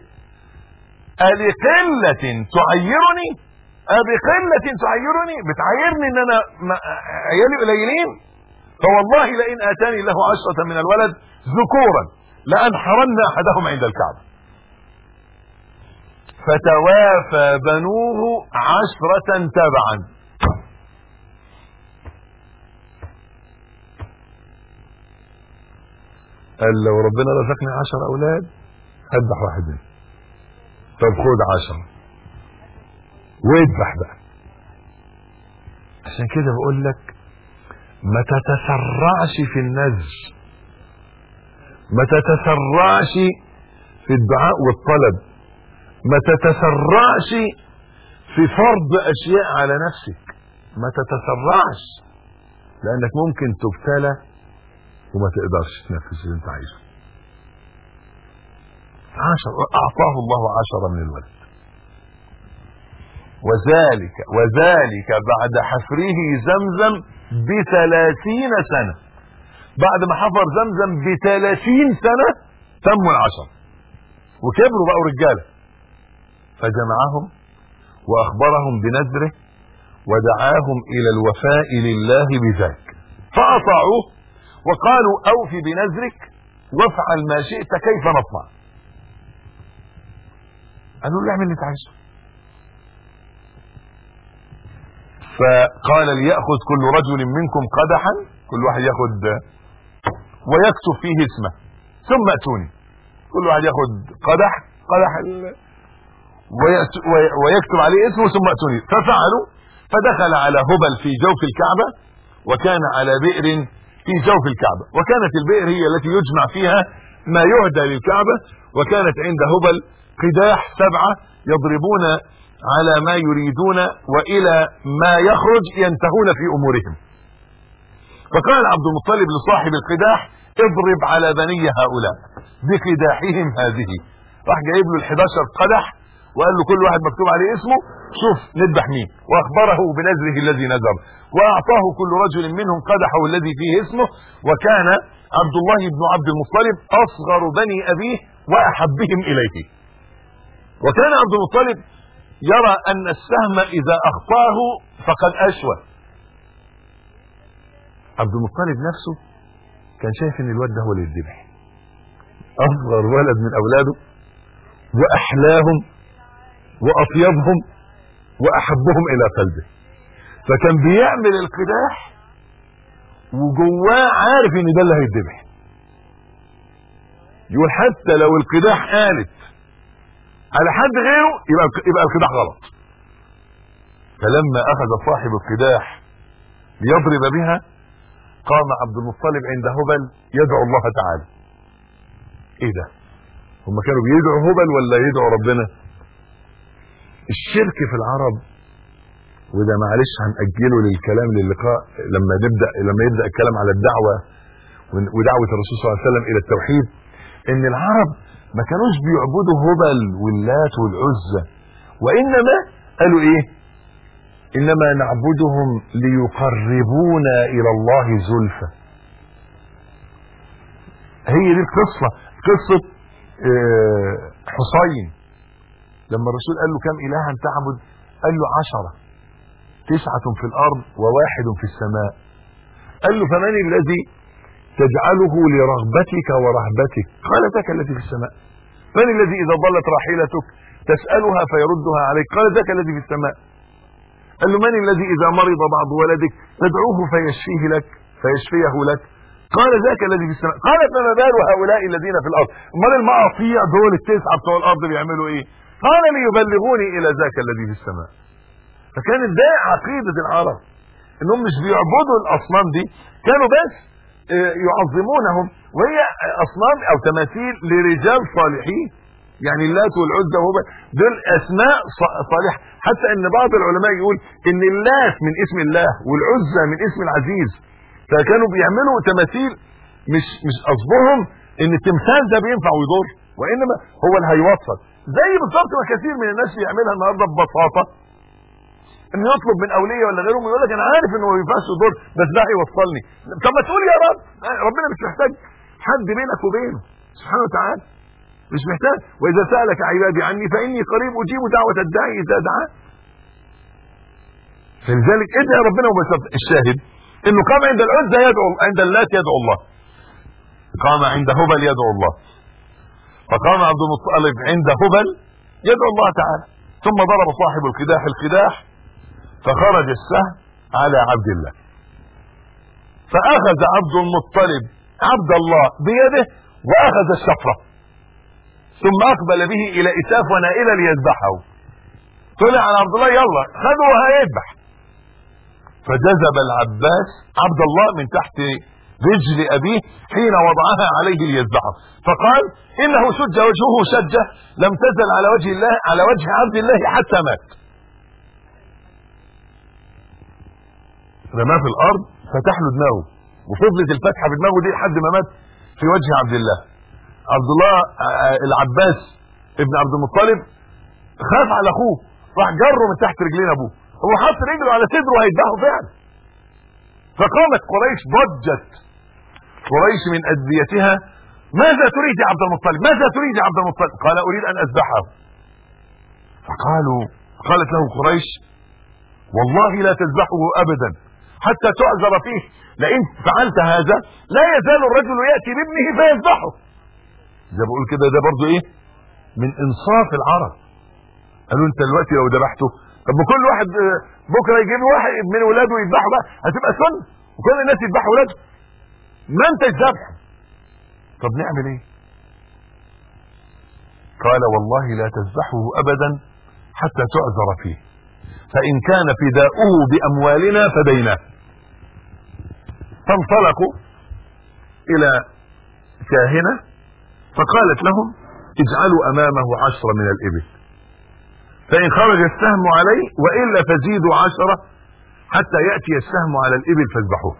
ألقلة تعيرني أبقلة تعيرني بتعيرني ان انا عيالي قليلين فوالله لئن اتاني له عشرة من الولد ذكورا لانحرن احدهم عند الكعبة فتوافى بنوه عشرة تبعا قال لو ربنا رزقني عشر اولاد اذبح واحد منهم طب خد عشرة واذبح بقى عشان كده بقول لك ما تتسرعش في النذر ما تتسرعش في الدعاء والطلب ما تتسرعش في فرض اشياء على نفسك ما تتسرعش لانك ممكن تبتلى وما تقدرش تنفذ اللي انت عايزه عشر اعطاه الله عشرة من الولد وذلك وذلك بعد حفره زمزم بثلاثين سنة بعد ما حفر زمزم بثلاثين سنة تموا العشر وكبروا بقوا رجالة فجمعهم واخبرهم بنذره ودعاهم الى الوفاء لله بذاك فاطاعوه وقالوا اوفي بنذرك وافعل ما شئت كيف نصنع قالوا له اعمل اللي انت عايزه فقال ليأخذ كل رجل منكم قدحا كل واحد ياخد ويكتب فيه اسمه ثم اتوني كل واحد ياخد قدح قدح ويكتب عليه اسمه ثم اتوني ففعلوا فدخل على هبل في جوف الكعبة وكان على بئر في جوف الكعبة وكانت البئر هي التي يجمع فيها ما يهدى للكعبة وكانت عند هبل قداح سبعة يضربون على ما يريدون والى ما يخرج ينتهون في امورهم فقال عبد المطلب لصاحب القداح اضرب على بني هؤلاء بقداحهم هذه راح جايب له ال11 قدح وقال له كل واحد مكتوب عليه اسمه شوف نذبح مين واخبره بنذره الذي نذر واعطاه كل رجل منهم قدحه الذي فيه اسمه وكان عبد الله بن عبد المطلب اصغر بني ابيه واحبهم اليه وكان عبد المطلب يرى ان السهم اذا اخطاه فقد اشوى عبد المطلب نفسه كان شايف ان الواد ده هو اللي يذبح اصغر ولد من اولاده واحلاهم واطيبهم واحبهم الى قلبه فكان بيعمل القداح وجواه عارف ان ده اللي هيتذبح يقول حتى لو القداح قالت على حد غيره يبقى يبقى القداح غلط فلما اخذ صاحب القداح ليضرب بها قام عبد المطلب عند هبل يدعو الله تعالى ايه ده هم كانوا بيدعوا هبل ولا يدعوا ربنا الشرك في العرب وده معلش هنأجله للكلام للقاء لما نبدا لما يبدا الكلام على الدعوه ودعوه الرسول صلى الله عليه وسلم الى التوحيد ان العرب ما كانوش بيعبدوا هبل واللات والعزى وانما قالوا ايه انما نعبدهم ليقربونا الى الله زلفى هي دي القصه قصه حسين لما الرسول قال له كم الها تعبد قال له عشرة تسعة في الارض وواحد في السماء قال له فمن الذي تجعله لرغبتك ورهبتك قال ذاك الذي في السماء من الذي اذا ضلت راحلتك تسألها فيردها عليك قال ذاك الذي في السماء قال له من الذي اذا مرض بعض ولدك تدعوه فيشفيه لك فيشفيه لك قال ذاك الذي في السماء قال فما بال هؤلاء الذين في الارض امال المقاطيع دول التسعه بتوع الارض بيعملوا ايه قال ليبلغوني الى ذاك الذي في السماء فكانت ده عقيده العرب انهم مش بيعبدوا الاصنام دي كانوا بس آه، يعظمونهم وهي اصنام او تماثيل لرجال صالحين يعني اللات والعزى وهو دول اسماء ص- صالحه حتى ان بعض العلماء يقول ان اللات من اسم الله والعزى من اسم العزيز فكانوا بيعملوا تماثيل مش مش قصدهم ان التمثال ده بينفع ويضر وانما هو اللي هيوصل زي بالظبط ما كثير من الناس بيعملها النهارده ببساطه ان يطلب من اوليه ولا غيرهم يقول لك انا عارف انه ما ينفعش يضر بس ده هيوصلني طب ما تقول يا رب ربنا مش محتاج حد بينك وبينه سبحانه وتعالى مش محتاج واذا سالك عبادي عني فاني قريب اجيب دعوه الداعي اذا دعاه فلذلك ادعي ربنا وبسط الشاهد انه قام عند العزى يدعو عند اللات يدعو الله قام عند هبل يدعو الله فقام عبد المطلب عند هبل يدعو الله تعالى ثم ضرب صاحب القداح القداح فخرج السهم على عبد الله فاخذ عبد المطلب عبد الله بيده واخذ الشفره ثم اقبل به الى اساف ونائله ليذبحه طلع على عبد الله يلا خده وهيذبح فجذب العباس عبد الله من تحت رجل ابيه حين وضعها عليه ليذبحه فقال انه شج وجهه شجه لم تزل على وجه الله على وجه عبد الله حتى مات رماه في الارض فتح له دماغه وفضلت الفتحه في دماغه دي لحد ما مات في وجه عبد الله عبد الله آه، العباس ابن عبد المطلب خاف على اخوه راح جره من تحت رجلين ابوه هو حط رجله على صدره هيذبحه فعلا فقامت قريش ضجت قريش من اذيتها ماذا تريد يا عبد المطلب ماذا تريد يا عبد المطلب قال اريد ان اذبحه فقالوا قالت له قريش والله لا تذبحه ابدا حتى تعذر فيه لئن فعلت هذا لا يزال الرجل ياتي بابنه فيذبحه زي بقول كده ده برضو ايه من انصاف العرب قالوا انت دلوقتي لو ذبحته طب ما كل واحد آه، بكره يجيب واحد من ولاده يذبحه بقى هتبقى سنه وكل الناس يذبحوا ولاده ما انت ذبح طب نعمل ايه قال والله لا تذبحه ابدا حتى تعذر فيه فان كان فداؤه باموالنا فديناه فانطلقوا الى كاهنه فقالت لهم اجعلوا امامه عشرة من الابل فان خرج السهم عليه والا فزيدوا عشرة حتى ياتي السهم على الابل فاذبحوه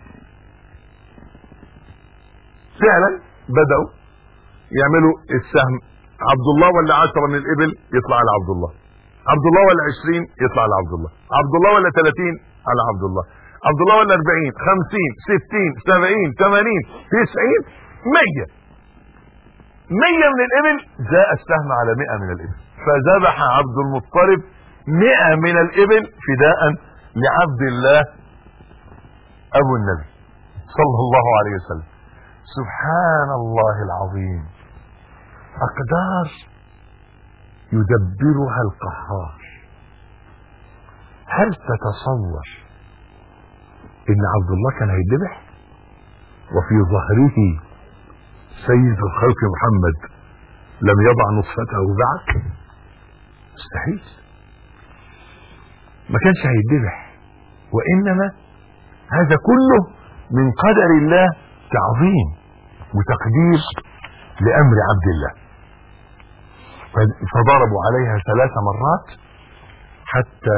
فعلا بدأوا يعملوا السهم عبد الله ولا عشرة من الإبل يطلع على عبد الله عبد الله ولا عشرين يطلع على عبد الله عبد الله ولا ثلاثين على عبد الله عبد الله ولا أربعين خمسين ستين سبعين ثمانين تسعين مية مية من الإبل جاء السهم على مئة من الإبل فذبح عبد المطلب مئة من الإبل فداء لعبد الله أبو النبي صلى الله عليه وسلم سبحان الله العظيم أقدار يدبرها القهار هل تتصور ان عبد الله كان هيذبح وفي ظهره سيد الخلق محمد لم يضع نطفته بعد مستحيل ما كانش هيذبح وانما هذا كله من قدر الله تعظيم وتقدير لامر عبد الله فضربوا عليها ثلاث مرات حتى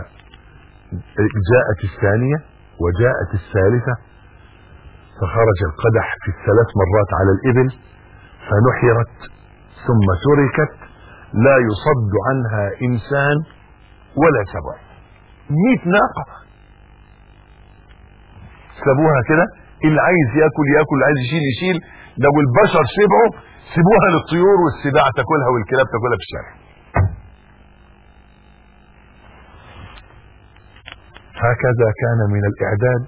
جاءت الثانية وجاءت الثالثة فخرج القدح في الثلاث مرات على الإبل فنحرت ثم تركت لا يصد عنها إنسان ولا سبع مئة ناقة سابوها كده اللي عايز ياكل ياكل اللي عايز يشيل يشيل لو البشر شبعوا سيبوها للطيور والسباع تاكلها والكلاب تاكلها في الشارع هكذا كان من الاعداد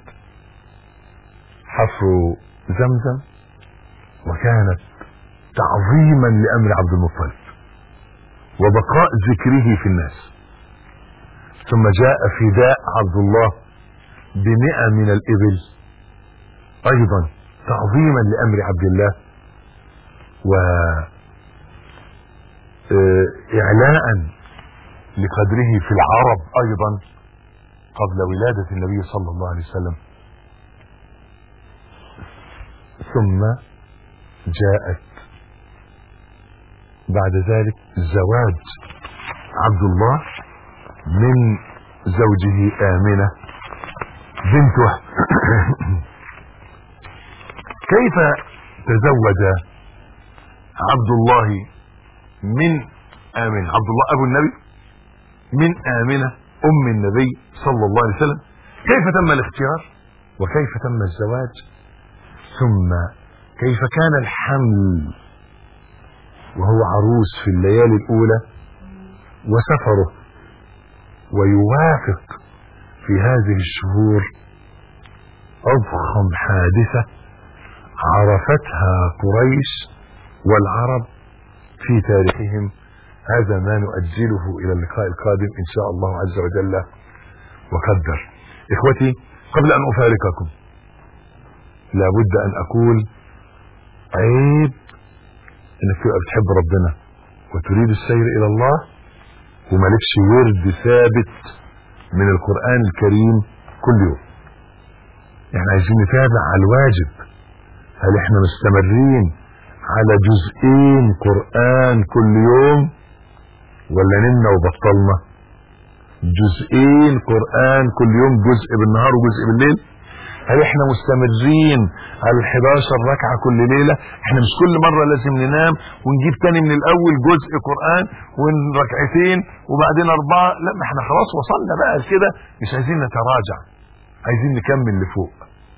حفر زمزم وكانت تعظيما لامر عبد المطلب وبقاء ذكره في الناس ثم جاء فداء عبد الله بمئة من الإبل أيضا تعظيما لأمر عبد الله و إعلاء لقدره في العرب أيضا قبل ولادة النبي صلى الله عليه وسلم ثم جاءت بعد ذلك زواج عبد الله من زوجه آمنة بنت وهب كيف تزوج عبد الله من آمنة عبد الله أبو النبي من آمنة أم النبي صلى الله عليه وسلم كيف تم الاختيار وكيف تم الزواج ثم كيف كان الحمل وهو عروس في الليالي الأولى وسفره ويوافق في هذه الشهور أضخم حادثة عرفتها قريش والعرب في تاريخهم هذا ما نؤجله إلى اللقاء القادم إن شاء الله عز وجل وقدر إخوتي قبل أن أفارقكم لابد أن أقول عيب انك تبقى بتحب ربنا وتريد السير الى الله ومالكش ورد ثابت من القرآن الكريم كل يوم احنا عايزين نتابع على الواجب هل احنا مستمرين على جزئين قرآن كل يوم ولا نمنا وبطلنا جزئين قرآن كل يوم جزء بالنهار وجزء بالليل هل احنا مستمرين على ال 11 ركعه كل ليله احنا مش كل مره لازم ننام ونجيب تاني من الاول جزء قران وركعتين وبعدين اربعه لا ما احنا خلاص وصلنا بقى لكده مش عايزين نتراجع عايزين نكمل لفوق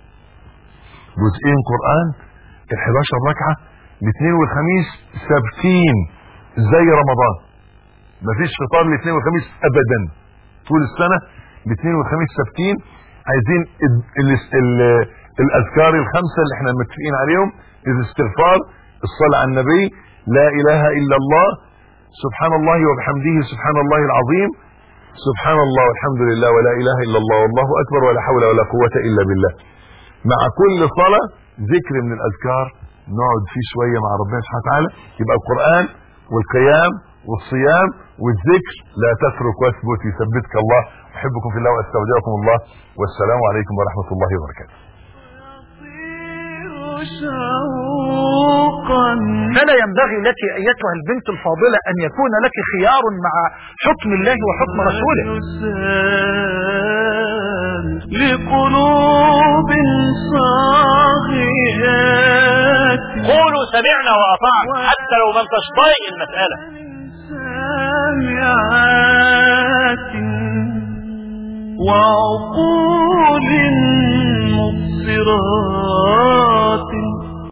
جزئين قران ال 11 ركعه الاثنين والخميس ثابتين زي رمضان مفيش فطار الاثنين والخميس ابدا طول السنه الاثنين والخميس ثابتين عايزين ال ال ال الاذكار الخمسه اللي احنا متفقين عليهم الاستغفار الصلاه على النبي لا اله الا الله سبحان الله وبحمده سبحان الله العظيم سبحان الله والحمد لله ولا اله الا الله والله اكبر ولا حول ولا قوه الا بالله مع كل صلاه ذكر من الاذكار نقعد فيه شويه مع ربنا سبحانه وتعالى يبقى القران والقيام والصيام والذكر لا تترك واثبت يثبتك الله احبكم في الله واستودعكم الله والسلام عليكم ورحمه الله وبركاته فلا ينبغي لك ايتها البنت الفاضله ان يكون لك خيار مع حكم الله وحكم رسوله لقلوب صاغيات قولوا سمعنا واطعنا حتى لو ما انتش طايق المساله سامعات وعقول مبصرات